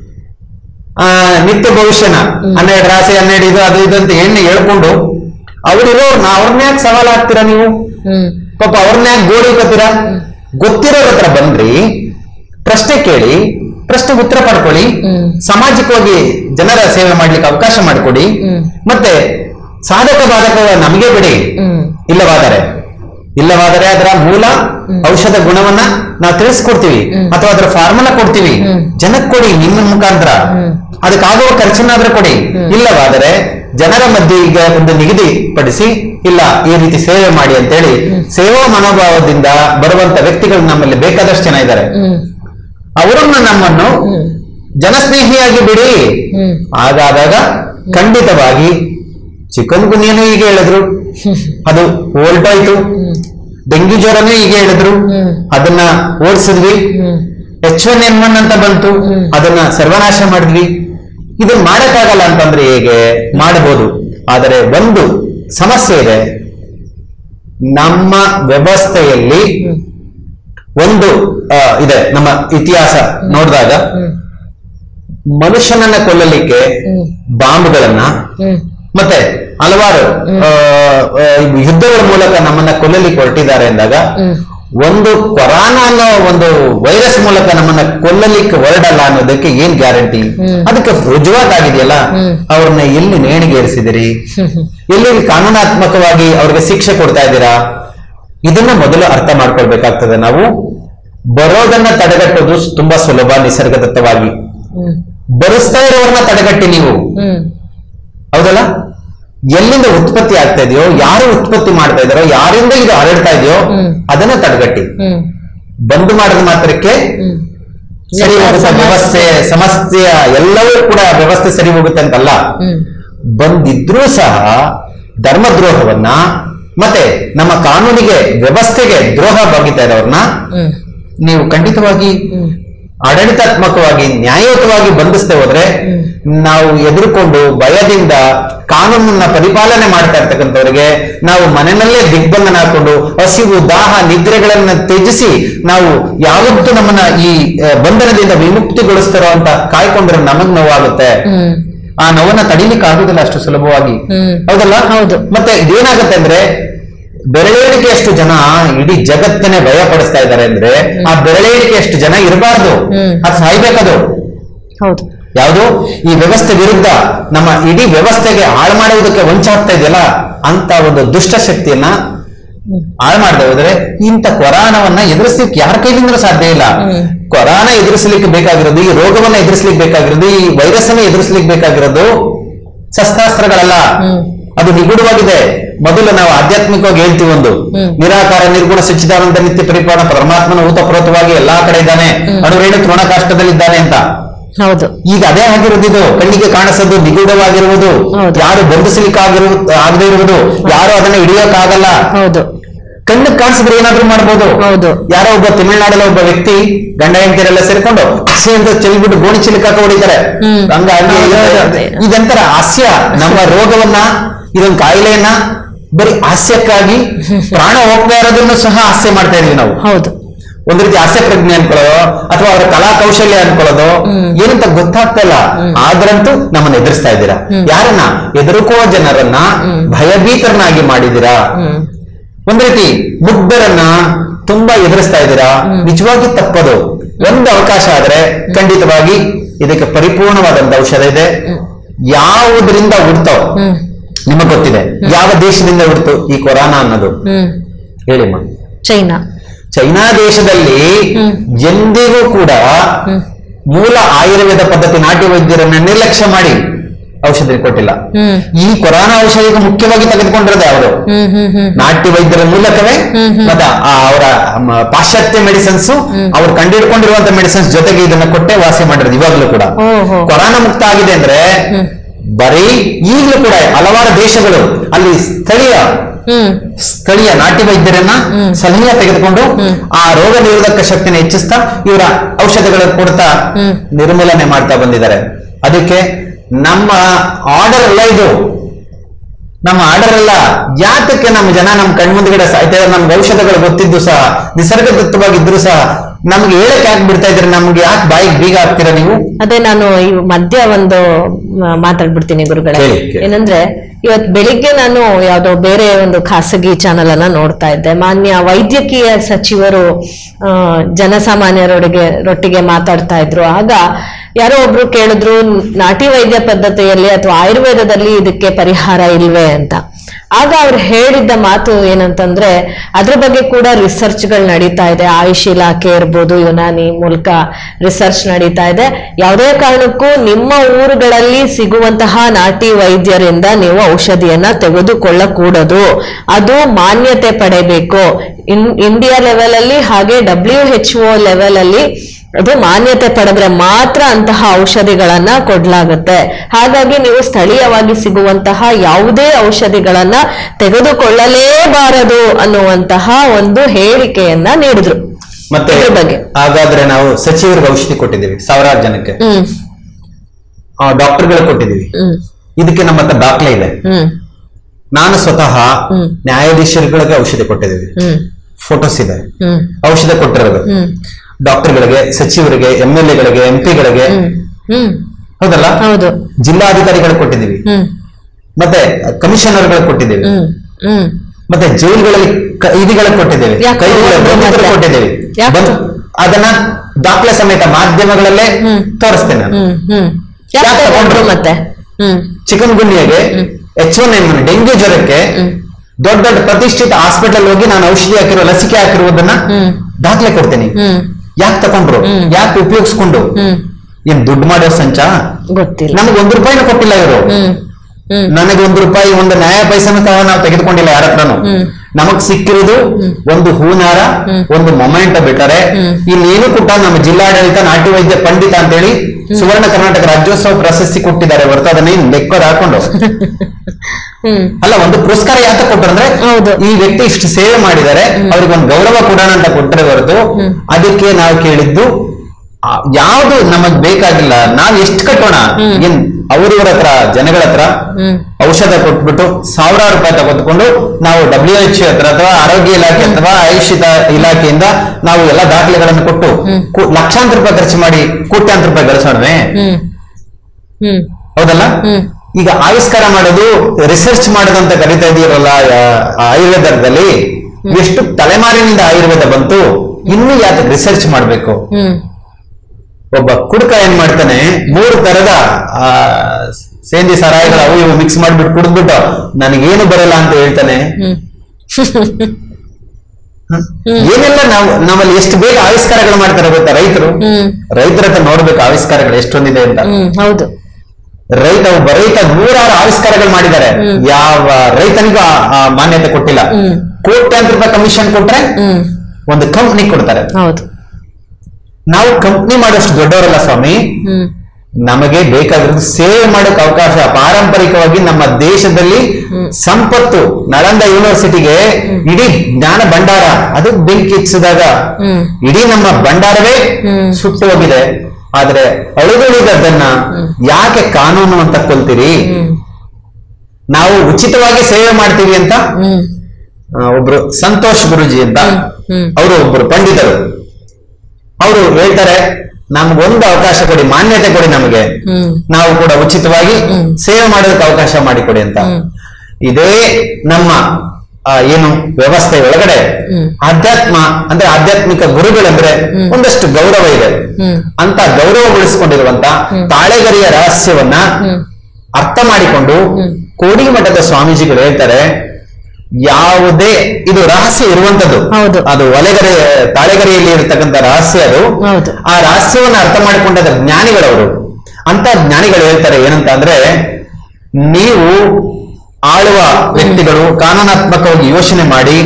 ಆ ನಿತ್ಯ ಭವಿಷ್ಯನ ಹನ್ನೆರಡು ರಾಶಿ ಹನ್ನೆರಡು ಇದು ಅದು ಇದು ಅಂತ ಎಣ್ಣೆ ಹೇಳ್ಕೊಂಡು ಅವ್ರಿರೋರ್ನ ಅವ್ರನ್ನ ಯಾಕೆ ಸವಾಲ್ ಹಾಕ್ತೀರಾ ನೀವು ಹ್ಮ್ ಪಾಪ ಅವ್ರನ್ನ ಯಾಕೆ ಗೋಳಿ ಗೊತ್ತೀರಾ ಗೊತ್ತಿರೋರ ಹತ್ರ ಬಂದ್ರಿ ಪ್ರಶ್ನೆ ಕೇಳಿ ಪ್ರಶ್ನೆಗೆ ಉತ್ತರ ಪಡ್ಕೊಳ್ಳಿ ಹ್ಮ್. ಸಾಮಾಜಿಕವಾಗಿ ಜನರ ಸೇವೆ ಮಾಡ್ಲಿಕ್ಕೆ ಅವಕಾಶ ಮಾಡಿಕೊಡಿ ಹ್ಮ್. ಮತ್ತೆ ಸಾಧಕ ಬಾಧಕ ನಮಗೆ ಬಿಡಿ ಹ್ಮ್ ಇಲ್ಲವಾದರೆ ಇಲ್ಲವಾದರೆ ಅದರ ಮೂಲ ಔಷಧ ಗುಣವನ್ನ ನಾವು ತಿಳಿಸ್ಕೊಡ್ತೀವಿ ಹ್ಮ್. ಅಥವಾ ಅದರ ಫಾರ್ಮುಲಾ ಕೊಡ್ತೀವಿ ಹ್ಮ್. ಜನಕ್ಕೆ ಕೊಡಿ ನಿಮ್ಮ ಮುಖಾಂತರ ಹ್ಮ್. ಅದಕ್ಕಾಗುವ ಖರ್ಚನ್ನಾದ್ರೂ ಕೊಡಿ ಇಲ್ಲವಾದರೆ ಜನರ ಮಧ್ಯೆ ಈಗ ಒಂದು ನಿಗದಿಪಡಿಸಿ ಇಲ್ಲ ಈ ರೀತಿ ಸೇವೆ ಮಾಡಿ ಅಂತೇಳಿ ಸೇವಾ ಮನೋಭಾವದಿಂದ ಬರುವಂತ ವ್ಯಕ್ತಿಗಳು ನಮ್ಮಲ್ಲಿ ಬೇಕಾದಷ್ಟು ಜನ ಇದ್ದಾರೆ ಹ್ಮ್ ಅವರನ್ನ ನಮ್ಮನ್ನು ಹ್ಮ್ ಜನಸ್ನೇಹಿಯಾಗಿ ಬಿಡಿ ಹ್ಮ್ ಹಾಗಾದಾಗ ಖಂಡಿತವಾಗಿ ಚಿಕನ್ ಗುನ್ಯನು ಈಗ ಹೇಳಿದ್ರು ಅದು ಹೊರಟೋಯ್ತು ಡೆಂಗ್ಯೂ ಜ್ವರನೂ ಈಗ ಹೇಳಿದ್ರು ಹ್ಮ್. ಅದನ್ನ ಓಡಿಸಿದ್ವಿ ಹ್ಮ್ ಎಚ್ ಒನ್ ಎನ್ ಒನ್ ಅಂತ ಬಂತು ಹ್ಮ್. ಅದನ್ನ ಸರ್ವನಾಶ ಮಾಡಿದ್ವಿ ಇದನ್ನ ಮಾಡಕ್ಕಾಗಲ್ಲ ಅಂತಂದ್ರೆ ಹೇಗೆ ಮಾಡಬಹುದು ಆದರೆ ಒಂದು ಸಮಸ್ಯೆ ಇದೆ ನಮ್ಮ ವ್ಯವಸ್ಥೆಯಲ್ಲಿ ಹ್ಮ್ ಒಂದು ಆ, ಇದೆ ನಮ್ಮ ಇತಿಹಾಸ ನೋಡಿದಾಗ ಹ್ಮ್ ಮನುಷ್ಯನನ್ನ ಕೊಲ್ಲಲಿಕ್ಕೆ ಹ್ಮ್ ಬಾಂಬ್ಗಳನ್ನ ಹ್ಮ್ ಮತ್ತೆ ಹಲವಾರು ಆ, ಆ, ಯುದ್ಧಗಳ ಮೂಲಕ ನಮ್ಮನ್ನ ಕೊಲ್ಲಲಿಕ್ಕೆ ಹೊರಟಿದ್ದಾರೆ ಎಂದಾಗ ಹ್ಮ್ ಒಂದು ಕೊರೋನಾ ಅನ್ನೋ ಒಂದು ವೈರಸ್ ಮೂಲಕ ನಮ್ಮನ್ನ ಕೊಲ್ಲಲಿಕ್ಕೆ ಹೊರಡಲ್ಲ ಅನ್ನೋದಕ್ಕೆ ಏನ್ ಗ್ಯಾರಂಟಿ ಹ್ಮ್. ಅದಕ್ಕೆ ರುಜುವಾತಾಗಿದೆಯಲ್ಲ ಹ್ಮ್. ಅವ್ರನ್ನ ಎಲ್ಲಿ ನೇಣಿಗೆ ಏರಿಸಿದಿರಿ ಎಲ್ಲಿ ಕಾನೂನಾತ್ಮಕವಾಗಿ ಅವ್ರಿಗೆ ಶಿಕ್ಷೆ ಕೊಡ್ತಾ ಇದ್ದೀರಾ ಇದನ್ನ ಮೊದಲು ಅರ್ಥ ಮಾಡ್ಕೊಳ್ಬೇಕಾಗ್ತದೆ ನಾವು ಬರೋದನ್ನ ತಡೆಗಟ್ಟೋದು ತುಂಬಾ ಸುಲಭ ನಿಸರ್ಗದತ್ತವಾಗಿ ಹ್ಮ್ ಬರಿಸ್ತಾ ಇರೋರ್ನ ತಡೆಗಟ್ಟಿ ನೀವು ಹ್ಮ್ ಹೌದಲ್ಲ ಎಲ್ಲಿಂದ ಉತ್ಪತ್ತಿ ಆಗ್ತಾ ಇದೆಯೋ ಯಾರು ಉತ್ಪತ್ತಿ ಮಾಡ್ತಾ ಇದಾರೋ ಯಾರಿಂದ ಇದು ಹರಡ್ತಾ ಇದೆಯೋ ಹ್ಮ್. ಅದನ್ನ ತಡೆಗಟ್ಟಿ ಹ್ಮ್ ಬಂದ್ ಮಾಡಿದ ಮಾತ್ರಕ್ಕೆ ಹ್ಮ್ ಸರಿ ಹೋಗುತ್ತೆ ಸಮಸ್ಯೆ. ವ್ಯವಸ್ಥೆ ಸಮಸ್ಯೆಯ ಎಲ್ಲವೂ ಕೂಡ ವ್ಯವಸ್ಥೆ ಸರಿ ಹೋಗುತ್ತೆ ಅಂತಲ್ಲ ಹ್ಮ್ ಬಂದಿದ್ರೂ ಸಹ ಧರ್ಮದ್ರೋಹವನ್ನ ಮತ್ತೆ ನಮ್ಮ ಕಾನೂನಿಗೆ ವ್ಯವಸ್ಥೆಗೆ ದ್ರೋಹ ಬಗೆತಾ ಇರೋರ್ನ ಹ್ಮ್ ನೀವು ಖಂಡಿತವಾಗಿ ಹ್ಮ್ ಆಡಳಿತಾತ್ಮಕವಾಗಿ ನ್ಯಾಯಯುತವಾಗಿ ಬಂಧಿಸದೆ ಹೋದ್ರೆ ನಾವು ಎದುರುಕೊಂಡು ಭಯದಿಂದ ಕಾನೂನನ್ನ ಪರಿಪಾಲನೆ ಮಾಡ್ತಾ ಇರ್ತಕ್ಕಂಥವ್ರಿಗೆ ನಾವು ಮನೆಯಲ್ಲೇ ದಿಗ್ಬಂಧನ ಹಾಕೊಂಡು ಹಸಿವು ದಾಹ ನಿದ್ರೆಗಳನ್ನ ತ್ಯಜಿಸಿ ನಾವು ಯಾವತ್ತೂ ನಮ್ಮನ್ನ ಈ ಆ, ಬಂಧನದಿಂದ ವಿಮುಕ್ತಿಗೊಳಿಸ್ತಾರೋ ಅಂತ ಕಾಯ್ಕೊಂಡ್ರೆ ನಮಗ್ ನೋವಾಗುತ್ತೆ ಹ್ಮ್ ಆ ನೋವನ್ನ ತಡಿಲಿಕ್ಕೆ ಆಗುದಿಲ್ಲ ಅಷ್ಟು ಸುಲಭವಾಗಿ ಹ್ಮ್. ಹೌದಲ್ಲ ಹೌದು. ಮತ್ತೆ ಇದೇನಾಗುತ್ತೆ ಅಂದ್ರೆ ಬೆರಳೆಣಿಕೆಯಷ್ಟು ಜನ ಇಡೀ ಜಗತ್ತನ್ನೇ ಭಯ ಪಡಿಸ್ತಾ ಇದ್ದಾರೆ ಅಂದ್ರೆ ಆ ಬೆರಳೆಣಿಕೆಯಷ್ಟು ಜನ ಇರಬಾರ್ದು ಹ್ಮ್. ಅದು ಸಾಯ್ಬೇಕದು ಹೌದು ಯಾವುದು ಈ ವ್ಯವಸ್ಥೆ ವಿರುದ್ಧ ನಮ್ಮ ಇಡೀ ವ್ಯವಸ್ಥೆಗೆ ಹಾಳು ಮಾಡುವುದಕ್ಕೆ ವಂಚಾಗ್ತಾ ಇದೆಯಲ್ಲ ಅಂತ ಒಂದು ದುಷ್ಟ ಶಕ್ತಿಯನ್ನ ಹಾಳು ಮಾಡದೆ ಹೋದ್ರೆ ಇಂಥ ಕೊರೋನಾವನ್ನ ಎದುರಿಸ್ಲಿಕ್ಕೆ ಯಾರ ಕೈಲಿಂದಲೂ ಸಾಧ್ಯ ಇಲ್ಲ ಹ್ಮ್. ಕೊರೋನಾ ಎದುರಿಸಲಿಕ್ಕೆ ಬೇಕಾಗಿರೋದು ಈ ರೋಗವನ್ನ ಎದುರಿಸಲಿಕ್ಕೆ ಬೇಕಾಗಿರೋದು ಈ ವೈರಸ್ ಅನ್ನ ಎದುರಿಸಲಿಕ್ಕೆ ಬೇಕಾಗಿರೋದು ಶಸ್ತ್ರಾಸ್ತ್ರಗಳಲ್ಲ ಹ್ಮ್. ಅದು ನಿಗೂಢವಾಗಿದೆ ಮೊದಲು ನಾವು ಆಧ್ಯಾತ್ಮಿಕವಾಗಿ ಹೇಳ್ತೀವಿ ಒಂದು ಹ್ಮ್. ನಿರಾಕಾರ ನಿರ್ಗುಣ ಸಚ್ಚಿದಾನಂದ ನಿತ್ಯ ಪರಿಪೂರ್ಣ ಪರಮಾತ್ಮನ ಊತಪ್ರೋತವಾಗಿ ಎಲ್ಲಾ ಕಡೆ ಇದ್ದಾನೆ ಅಣುರೇಣು ತೃಣಕಾಷ್ಟದಲ್ಲಿದ್ದಾನೆ ಅಂತ ಹೌದು ಈಗ ಅದೇ ಆಗಿರೋದು ಇದು ಕಣ್ಣಿಗೆ ಕಾಣಿಸೋದು ನಿಗೂಢವಾಗಿರುವುದು ಹೌದು. ಯಾರು ಬಂಧಿಸಲಿಕ್ಕಾಗಿರು ಆಗದೆ ಇರುವುದು ಯಾರು ಅದನ್ನ ಹಿಡಿಯೋಕ್ಕಾಗಲ್ಲ ಹೌದು ಕಣ್ಣಿಗೆ ಕಾಣಿಸಿದ್ರೆ ಏನಾದ್ರೂ ಮಾಡ್ಬೋದು ಹೌದು. ಯಾರೋ ಒಬ್ಬ ತಮಿಳ್ನಾಡಲ್ಲಿ ಒಬ್ಬ ವ್ಯಕ್ತಿ ಗಂಡ ಹೆಂಡತಿರೆಲ್ಲ ಸೇರ್ಕೊಂಡು ಹಸಿ ಅಂತ ಚೆಲ್ಬಿಟ್ಟು ಗೋಣಿ ಚಿಲಕಾಕ ಹೊಡಿತಾರೆ ಹ್ಮ್. ಹಂಗಾಗಿ ಹೌದು, ಹೌದು. ಇದೊಂಥರ ಹಾಸ್ಯ ನಮ್ಮ ರೋಗವನ್ನ ಇದೊಂದು ಕಾಯಿಲೆಯನ್ನ ಬರೀ ಹಾಸ್ಯಕ್ಕಾಗಿ ಪ್ರಾಣ ಹೋಗ್ತಾ ಇರೋದನ್ನು ಸಹ ಹಾಸ್ಯ ಮಾಡ್ತಾ ಇದೀವಿ ನಾವು ಹೌದು ಒಂದ್ ರೀತಿ ಹಾಸ್ಯ ಪ್ರಜ್ಞೆ ಅನ್ಕೊಳ್ಳೋದು ಅಥವಾ ಅವರ ಕಲಾ ಕೌಶಲ್ಯ ಅನ್ಕೊಳ್ಳೋದು ಏನಂತ ಗೊತ್ತಾಗ್ತಾ ಇಲ್ಲ ಆದ್ರಂತೂ ನಮ್ಮನ್ನ ಎದುರಿಸ್ತಾ ಇದ್ದೀರಾ ಯಾರನ್ನ ಎದುರುಕುವ ಜನರನ್ನ ಭಯಭೀತರನ್ನಾಗಿ ಮಾಡಿದ್ದೀರಾ ಹ್ಮ್ ಒಂದ್ ರೀತಿ ಮುಗ್ಧರನ್ನ ತುಂಬಾ ಎದುರಿಸ್ತಾ ಇದ್ದೀರಾ ನಿಜವಾಗಿ ತಪ್ಪದು ಒಂದು ಅವಕಾಶ ಆದ್ರೆ ಖಂಡಿತವಾಗಿ ಇದಕ್ಕೆ ಪರಿಪೂರ್ಣವಾದಂತ ಔಷಧ ಇದೆ ಯಾವುದರಿಂದ ಹುಡ್ತೋ ಹ್ಮ್ ನಿಮಗ್ ಗೊತ್ತಿದೆ ಯಾವ ದೇಶದಿಂದ ಹುಡ್ತು ಈ ಕೊರೋನಾ ಅನ್ನೋದು ಹ್ಮ್ ಹೇಳಿಮ್ಮ ಚೈನಾ ಚೈನಾ ದೇಶದಲ್ಲಿ ಹ್ಮ್. ಎಂದಿಗೂ ಕೂಡ ಹ್ಮ್ ಮೂಲ ಆಯುರ್ವೇದ ಪದ್ಧತಿ ನಾಟಿ ವೈದ್ಯರನ್ನ ನಿರ್ಲಕ್ಷ್ಯ ಮಾಡಿ ಔಷಧಿ ಕೊಟ್ಟಿಲ್ಲ ಹ್ಮ್ ಈ ಕೊರೋನಾ ಔಷಧಿಗೆ ಮುಖ್ಯವಾಗಿ ತೆಗೆದುಕೊಂಡಿರೋದು ಅವರು ಹ್ಮ್ ಹ್ಮ್ ಹ್ಮ್ ನಾಟ್ಯ ವೈದ್ಯರ ಮೂಲಕವೇ ಹ್ಮ್, ಹ್ಮ್. ಮತ್ತೆ ಆ ಅವರ ಮ, ಪಾಶ್ಚಾತ್ಯ ಮೆಡಿಸಿನ್ಸ್ ಅವ್ರು ಕಂಡುಹಿಡ್ಕೊಂಡಿರುವಂತ ಮೆಡಿಸಿನ್ಸ್ ಜೊತೆಗೆ ಇದನ್ನ ಕೊಟ್ಟೆ ವಾಸಿ ಮಾಡಿರೋದು ಇವಾಗ್ಲೂ ಕೂಡ ಓಹೋ. ಕೊರೋನಾ ಮುಕ್ತ ಆಗಿದೆ ಅಂದ್ರೆ ಹ್ಮ್. ಬರೀ ಈಗಲೂ ಕೂಡ ಹಲವಾರು ದೇಶಗಳು ಅಲ್ಲಿ ಸ್ಥಳೀಯ ಹ್ಮ್ ಸ್ಥಳೀಯ ನಾಟ್ಯ ವೈದ್ಯರನ್ನ ಸಲಹೆ ತೆಗೆದುಕೊಂಡು ಆ ರೋಗ ನಿರೋಧಕ ಶಕ್ತಿನ ಹೆಚ್ಚಿಸ್ತಾ ಇವರ ಔಷಧಗಳ ಕೊಡ್ತಾ ಹ್ಮ್. ನಿರ್ಮೂಲನೆ ಮಾಡ್ತಾ ಬಂದಿದ್ದಾರೆ ಅದಕ್ಕೆ ನಮ್ಮ ಆರ್ಡರ್ ಅಲ್ಲ ಇದು ನಮ್ಮ ಆರ್ಡರ್ ಅಲ್ಲ ಯಾತಕ್ಕೆ ನಮ್ಮ ಜನ ನಮ್ಮ ಕಣ್ಮುಂದುಗಡೆ ಸಾಯ್ತಾ ಇದ್ದಾರೆ ನಮ್ಗೆ ಔಷಧಗಳು ಗೊತ್ತಿದ್ದು ಸಹ ನಿಸರ್ಗದತ್ತವಾಗಿದ್ರು ಸಹ ನಮ್ಗೆ ಹೇಳಕ್ ಯಾಕೆ ಬಿಡ್ತಾ ಇದ್ರೆ ನಮ್ಗೆ ಯಾಕೆ ಬಾಯಿಗೆ ಬೀಗ ಹಾಕ್ತೀರಾ ನೀವು ಅದೇ ನಾನು ಈ ಮಧ್ಯ ಒಂದು ಮ- ಮಾತಾಡ್ಬಿಡ್ತೀನಿ ಗುರುಗಳೇ ಹೇಳಿ, ಕೇಳಿ. ಏನಂದ್ರೆ ಇವತ್ ಬೆಳಿಗ್ಗೆ ನಾನು ಯಾವ್ದೋ ಬೇರೆ ಒಂದು ಖಾಸಗಿ ಚಾನಲ್ ಅನ್ನ ನೋಡ್ತಾ ಇದ್ದೆ ಮಾನ್ಯ ವೈದ್ಯಕೀಯ ಸಚಿವರು ಆ, ಜನಸಾಮಾನ್ಯರೊಟ್ಟಿಗೆ ರೊಟ್ಟಿಗೆ ಮಾತಾಡ್ತಾ ಇದ್ರು ಆಗ ಯಾರೋ ಒಬ್ರು ಕೇಳಿದ್ರು ನಾಟಿ ವೈದ್ಯ ಪದ್ಧತಿಯಲ್ಲಿ ಅಥವಾ ಆಯುರ್ವೇದದಲ್ಲಿ ಇದಕ್ಕೆ ಪರಿಹಾರ ಇಲ್ವೇ ಅಂತ ಆಗ ಅವ್ರು ಹೇಳಿದ್ದ ಮಾತು ಏನಂತಂದ್ರೆ ಅದ್ರ ಬಗ್ಗೆ ಕೂಡ ರಿಸರ್ಚ್ಗಳು ನಡೀತಾ ಇದೆ ಆಯುಷ್ ಇಲಾಖೆ ಇರ್ಬೋದು ಯುನಾನಿ ಮೂಲಕ ರಿಸರ್ಚ್ ನಡೀತಾ ಇದೆ ಯಾವುದೇ ಕಾರಣಕ್ಕೂ ನಿಮ್ಮ ಊರುಗಳಲ್ಲಿ ಸಿಗುವಂತಹ ನಾಟಿ ವೈದ್ಯರಿಂದ ನೀವು ಔಷಧಿಯನ್ನ ತೆಗೆದುಕೊಳ್ಳಕೂಡದು ಅದು ಮಾನ್ಯತೆ ಪಡೆಯಬೇಕು ಇನ್ ಇಂಡಿಯಾ ಲೆವೆಲ್ ಅಲ್ಲಿ ಹಾಗೆ ಡಬ್ಲ್ಯೂ ಎಚ್ ಒ ಲೆವೆಲ್ ಅಲ್ಲಿ ಅದು ಮಾನ್ಯತೆ ಪಡೆದ್ರೆ ಮಾತ್ರ ಅಂತಹ ಔಷಧಿಗಳನ್ನ ಕೊಡ್ಲಾಗುತ್ತೆ ಹಾಗಾಗಿ ನೀವು ಸ್ಥಳೀಯವಾಗಿ ಸಿಗುವಂತಹ ಯಾವುದೇ ಔಷಧಿಗಳನ್ನ ತೆಗೆದುಕೊಳ್ಳಲೇಬಾರದು ಅನ್ನುವಂತಹ ಒಂದು ಹೇಳಿಕೆಯನ್ನ ನೀಡಿದ್ರು ಮತ್ತೆ ಇದ್ರ ಬಗ್ಗೆ. ಹಾಗಾದ್ರೆ ನಾವು ಸಚಿವರಿಗೆ ಔಷಧಿ ಕೊಟ್ಟಿದ್ದೀವಿ ಸಾವಿರಾರು ಜನಕ್ಕೆ ಹ್ಮ್ ಡಾಕ್ಟರ್ಗಳು ಕೊಟ್ಟಿದ್ದೀವಿ ಹ್ಮ್ ಇದಕ್ಕೆ ನಮ್ಮ ಹತ್ರ ದಾಖಲೆ ಇದೆ ಹ್ಮ್ ನಾನು ಸ್ವತಃ ಹ್ಮ್. ನ್ಯಾಯಾಧೀಶರುಗಳಿಗೆ ಔಷಧಿ ಕೊಟ್ಟಿದ್ದೀವಿ ಹ್ಮ್ ಫೋಟೋಸ್ ಇದೆ ಹ್ಮ್ ಔಷಧ ಕೊಟ್ಟಿರೋದು ಹ್ಮ್ ಡಾಕ್ಟರ್ಗಳಿಗೆ ಸಚಿವರಿಗೆ ಎಂ ಎಲ್ ಎಗಳಿಗೆ ಎಂ ಪಿಗಳಿಗೆ ಹ್ಮ್ ಹ್ಮ್ ಹೌದಲ್ಲ ಹೌದು ಜಿಲ್ಲಾಧಿಕಾರಿಗಳು ಕೊಟ್ಟಿದ್ದೀವಿ ಹ್ಮ್ ಮತ್ತೆ ಕಮಿಷನರ್ಗಳು ಕೊಟ್ಟಿದ್ದೀವಿ ಹ್ಮ್ ಹ್ಮ್ ಮತ್ತೆ ಜೈಲುಗಳಲ್ಲಿ ಕೈದಿಗಳ ಕೊಟ್ಟಿದ್ದೇವೆ ಯಾಕೆ ಕೈದಿಗಳ ಕೊಟ್ರು ಬಂಧಿತರು ಮತ್ತೆ? ಕೊಟ್ಟಿದ್ದೇವೆ ಯಾಕೆ? ಬಂದ್- ಅದನ್ನ ದಾಖಲೆ ಸಮೇತ ಮಾಧ್ಯಮಗಳಲ್ಲೇ ಹ್ಮ್. ತೋರಿಸ್ತೇನೆ ನಾನು ಹ್ಮ್ ಹ್ಮ್ ಯಾಕೆ ಯಾಕೆ ತಗೊಂಡ್ರು ತಗೊಂಡ್ರು? ಮತ್ತೆ ಹ್ಮ್ ಚಿಕನ್ ಗುನ್ಯಾಗೆ ಎಚ್ ಒನ್ ಎನ್ ಡೆಂಗ್ಯೂ ಜ್ವರಕ್ಕೆ ಹ್ಮ್. ದೊಡ್ಡ ದೊಡ್ಡ ಪ್ರತಿಷ್ಠಿತ ಹಾಸ್ಪಿಟಲ್ ಹೋಗಿ ನಾನು ಔಷಧಿ ಹಾಕಿರೋ ಲಸಿಕೆ ಹಾಕಿರುವುದನ್ನ ಹ್ಮ್. ದಾಖಲೆ ಕೊಡ್ತೇನೆ ಹ್ಮ್ ಯಾಕೆ ತಗೊಂಡ್ರು ಹ್ಮ್. ಯಾಕೆ ಉಪಯೋಗಿಸ್ಕೊಂಡು ಹ್ಮ್ ಏನ್ ದುಡ್ಡು ಮಾಡೋ ಸಂಚ ಗೊತ್ತಿಲ್ಲ ನಮ್ಗೆ ಒಂದು ರೂಪಾಯಿನೂ ಕೊಟ್ಟಿಲ್ಲ ಇವರು ಹ್ಮ್ ಹ್ಮ್ ನನಗೆ ಒಂದು ರೂಪಾಯಿ ಒಂದು ನ್ಯಾಯ ಪೈಸನು ಸಹ ನಾವು ತೆಗೆದುಕೊಂಡಿಲ್ಲ ಯಾರ ಹತ್ರನು ಹ್ಮ್. ನಮಗ್ ಸಿಕ್ಕಿರೋದು ಒಂದು ಹೂನಾರ ಹ್ಮ್. ಒಂದು ಮೊಮೆಂಟ್ ಬಿಟ್ಟರೆ ಹ್ಮ್. ಇನ್ನೇನು ಕೂಡ ನಮ್ಮ ಜಿಲ್ಲಾಡಳಿತ ನಾಟ್ಯ ವೈದ್ಯ ಪಂಡಿತ ಅಂತೇಳಿ ಸುವರ್ಣ ಕರ್ನಾಟಕ ರಾಜ್ಯೋತ್ಸವ ಪ್ರಶಸ್ತಿ ಕೊಟ್ಟಿದ್ದಾರೆ ಹೊರತು ಅದನ್ನ ಏನ್ ಲೆಕ್ಕ ಹಾಕೊಂಡು ಹ್ಮ್ ಅಲ್ಲ ಒಂದು ಪುರಸ್ಕಾರ ಯಾಕೆ ಕೊಟ್ಟರು ಅಂದ್ರೆ ಹೌದು. ಈ ವ್ಯಕ್ತಿ ಇಷ್ಟು ಸೇವೆ ಮಾಡಿದ್ದಾರೆ ಅವ್ರಿಗೆ ಒಂದು ಗೌರವ ಕೊಡೋಣ ಅಂತ ಕೊಟ್ಟರೆ ಹೊರತು ಹ್ಮ್. ಅದಕ್ಕೆ ನಾವು ಕೇಳಿದ್ದು ಆ, ಯಾವ್ದು ನಮಗ್ ಬೇಕಾಗಿಲ್ಲ ನಾವ್ ಎಷ್ಟು ಕಟ್ಟೋಣ ಹ್ಮ್. ಏನ್ ಅವ್ರಿವ್ರ ಹತ್ರ ಜನಗಳ ಹತ್ರ ಹ್ಮ್ ಔಷಧ ಕೊಟ್ಬಿಟ್ಟು ಸಾವಿರಾರು ರೂಪಾಯಿ ತಗೊತ್ಕೊಂಡು ನಾವು ಡಬ್ಲ್ಯೂ ಎಚ್ ಹತ್ರ ಅಥವಾ ಆರೋಗ್ಯ ಇಲಾಖೆ ಅಥವಾ ಆಯುಷ್ ಇಲಾ- ಇಲಾಖೆಯಿಂದ ನಾವು ಎಲ್ಲ ದಾಖಲೆಗಳನ್ನು ಕೊಟ್ಟು ಹ್ಮ್. ಕೋ- ಲಕ್ಷಾಂತರ ರೂಪಾಯಿ ಖರ್ಚು ಮಾಡಿ ಕೋಟ್ಯಾಂತರ ರೂಪಾಯಿ ಗಳಿಸೋಣವೇ ಹ್ಮ್ ಹ್ಮ್ ಹೌದಲ್ಲ ಹ್ಮ್ ಈಗ ಆವಿಷ್ಕಾರ ಮಾಡೋದು ರಿಸರ್ಚ್ ಮಾಡೋದಂತ ಕರಿತಾ ಇದೀರಲ್ಲ ಆ, ಆಯುರ್ವೇದದಲ್ಲಿ ಎಷ್ಟು ತಲೆಮಾರಿನಿಂದ ಆಯುರ್ವೇದ ಬಂತು ಇನ್ನೂ ಯಾಕೆ ರಿಸರ್ಚ್ ಮಾಡ್ಬೇಕು ಹ್ಮ್ ಒಬ್ಬ ಕುಡುಕ ಏನ್ ಮಾಡ್ತಾನೆ ಮೂರು ತರದ ಆ ಸೇಂದಿ ಸರಾಯಿಗಳು ಅವು ಇವು ಮಿಕ್ಸ್ ಮಾಡ್ಬಿಟ್ಟು ಕುಡಿದ್ಬಿಟ್ಟು ನನಗೇನು ಬರಲ್ಲ ಅಂತ ಹೇಳ್ತಾನೆ ಹ್ಮ್ ಹ? ಏನೆಲ್ಲ ನಾವು ನಮ್ಮಲ್ಲಿ ಎಷ್ಟು ಬೇಗ ಆವಿಷ್ಕಾರಗಳು ಮಾಡ್ತಾರೆ ಗೊತ್ತಾ ರೈತರು ಹ್ಮ್ ರೈತರ ಹತ್ರ ನೋಡ್ಬೇಕು ಆವಿಷ್ಕಾರಗಳು ಎಷ್ಟೊಂದಿದೆ ಅಂತ ಹ್ಮ್ ಹೌದು ರೈತ ಒಬ್ಬ ರೈತ ನೂರಾರು ಆವಿಷ್ಕಾರಗಳು ಮಾಡಿದ್ದಾರೆ ಹ್ಮ್. ಯಾವ ರೈತನಿಗೂ ಆ- ಆ ಮಾನ್ಯತೆ ಕೊಟ್ಟಿಲ್ಲ ಹ್ಮ್. ಕೋಟ್ಯಾಂತರ ರೂಪಾಯಿ ಕಮಿಷನ್ ಕೊಟ್ರೆ ಹ್ಮ್ ಒಂದು ಕಂಪ್ನಿ ಕೊಡ್ತಾರೆ ಹೌದು ನಾವು ಕಂಪ್ನಿ ಮಾಡೋಷ್ಟು ದೊಡ್ಡವರಲ್ಲ ಸ್ವಾಮಿ ಹ್ಮ್ ನಮಗೆ ಬೇಕಾಗಿರೋದು ಸೇವೆ ಮಾಡೋಕೆ ಅವಕಾಶ ಪಾರಂಪರಿಕವಾಗಿ ನಮ್ಮ ದೇಶದಲ್ಲಿ ಹ್ಮ್. ಸಂಪತ್ತು ನಳಂದ ಯೂನಿವರ್ಸಿಟಿಗೆ ಇಡೀ ಜ್ಞಾನ ಭಂಡಾರ ಅದು ಬೆಂಕಿ ಹೆಚ್ಚಿದಾಗ ಹ್ಮ್ ಇಡೀ ನಮ್ಮ ಭಂಡಾರವೇ ಹ್ಮ್. ಸುಟ್ಟು ಹೋಗಿದೆ ಆದ್ರೆ ಅಳುದುಳಿದದ್ದನ್ನ ಯಾಕೆ ಕಾನೂನು ಅಂತ ಕೊಲ್ತೀರಿ ಹ್ಮ್ ನಾವು ಉಚಿತವಾಗಿ ಸೇವೆ ಮಾಡ್ತೀವಿ ಅಂತ ಹ್ಮ್ ಆ, ಒಬ್ರು ಸಂತೋಷ್ ಗುರುಜಿ ಅಂತ ಹ್ಮ್. ಅವರು ಒಬ್ರು ಪಂಡಿತರು ಅವರು ಹೇಳ್ತಾರೆ ನಮ್ಗೊಂದು ಅವಕಾಶ ಕೊಡಿ ಮಾನ್ಯತೆ ಕೊಡಿ ನಮಗೆ ಹ್ಮ್ ನಾವು ಕೂಡ ಉಚಿತವಾಗಿ ಹ್ಮ್. ಸೇವೆ ಮಾಡೋದಕ್ಕೆ ಅವಕಾಶ ಮಾಡಿಕೊಡಿ ಅಂತ ಹ್ಮ್. ಇದೇ ನಮ್ಮ ಆ, ಏನು ವ್ಯವಸ್ಥೆ ಒಳಗಡೆ ಹ್ಮ್. ಆಧ್ಯಾತ್ಮ ಅಂದ್ರೆ ಆಧ್ಯಾತ್ಮಿಕ ಗುರುಗಳಂದ್ರೆ ಹ್ಮ್. ಒಂದಷ್ಟು ಗೌರವ ಇದೆ ಹ್ಮ್ ಅಂತ ಗೌರವಗೊಳಿಸಿಕೊಂಡಿರುವಂತ ಹ್ಮ್. ತಾಳೆಗರಿಯ ರಹಸ್ಯವನ್ನ ಹ್ಮ್ ಅರ್ಥ ಮಾಡಿಕೊಂಡು ಹ್ಮ್. ಕೋಡಿ ಮಠದ ಸ್ವಾಮೀಜಿಗಳು ಹೇಳ್ತಾರೆ ಯಾವುದೇ ಇದು ರಹಸ್ಯ ಇರುವಂತದ್ದು ಹೌದು. ಅದು ಒಲೆಗರೆ ತಾಳೆಗರಿಯಲ್ಲಿ ಇರತಕ್ಕಂತ ರಹಸ್ಯ ಅದು ಹೌದು. ಆ ರಹಸ್ಯವನ್ನ ಅರ್ಥ ಮಾಡಿಕೊಂಡದ ಜ್ಞಾನಿಗಳವರು ಅಂತ ಜ್ಞಾನಿಗಳು ಹೇಳ್ತಾರೆ ಏನಂತ ಅಂದ್ರೆ ನೀವು ಆಳುವ ವ್ಯಕ್ತಿಗಳು ಕಾನೂನಾತ್ಮಕವಾಗಿ ಯೋಚನೆ ಮಾಡಿ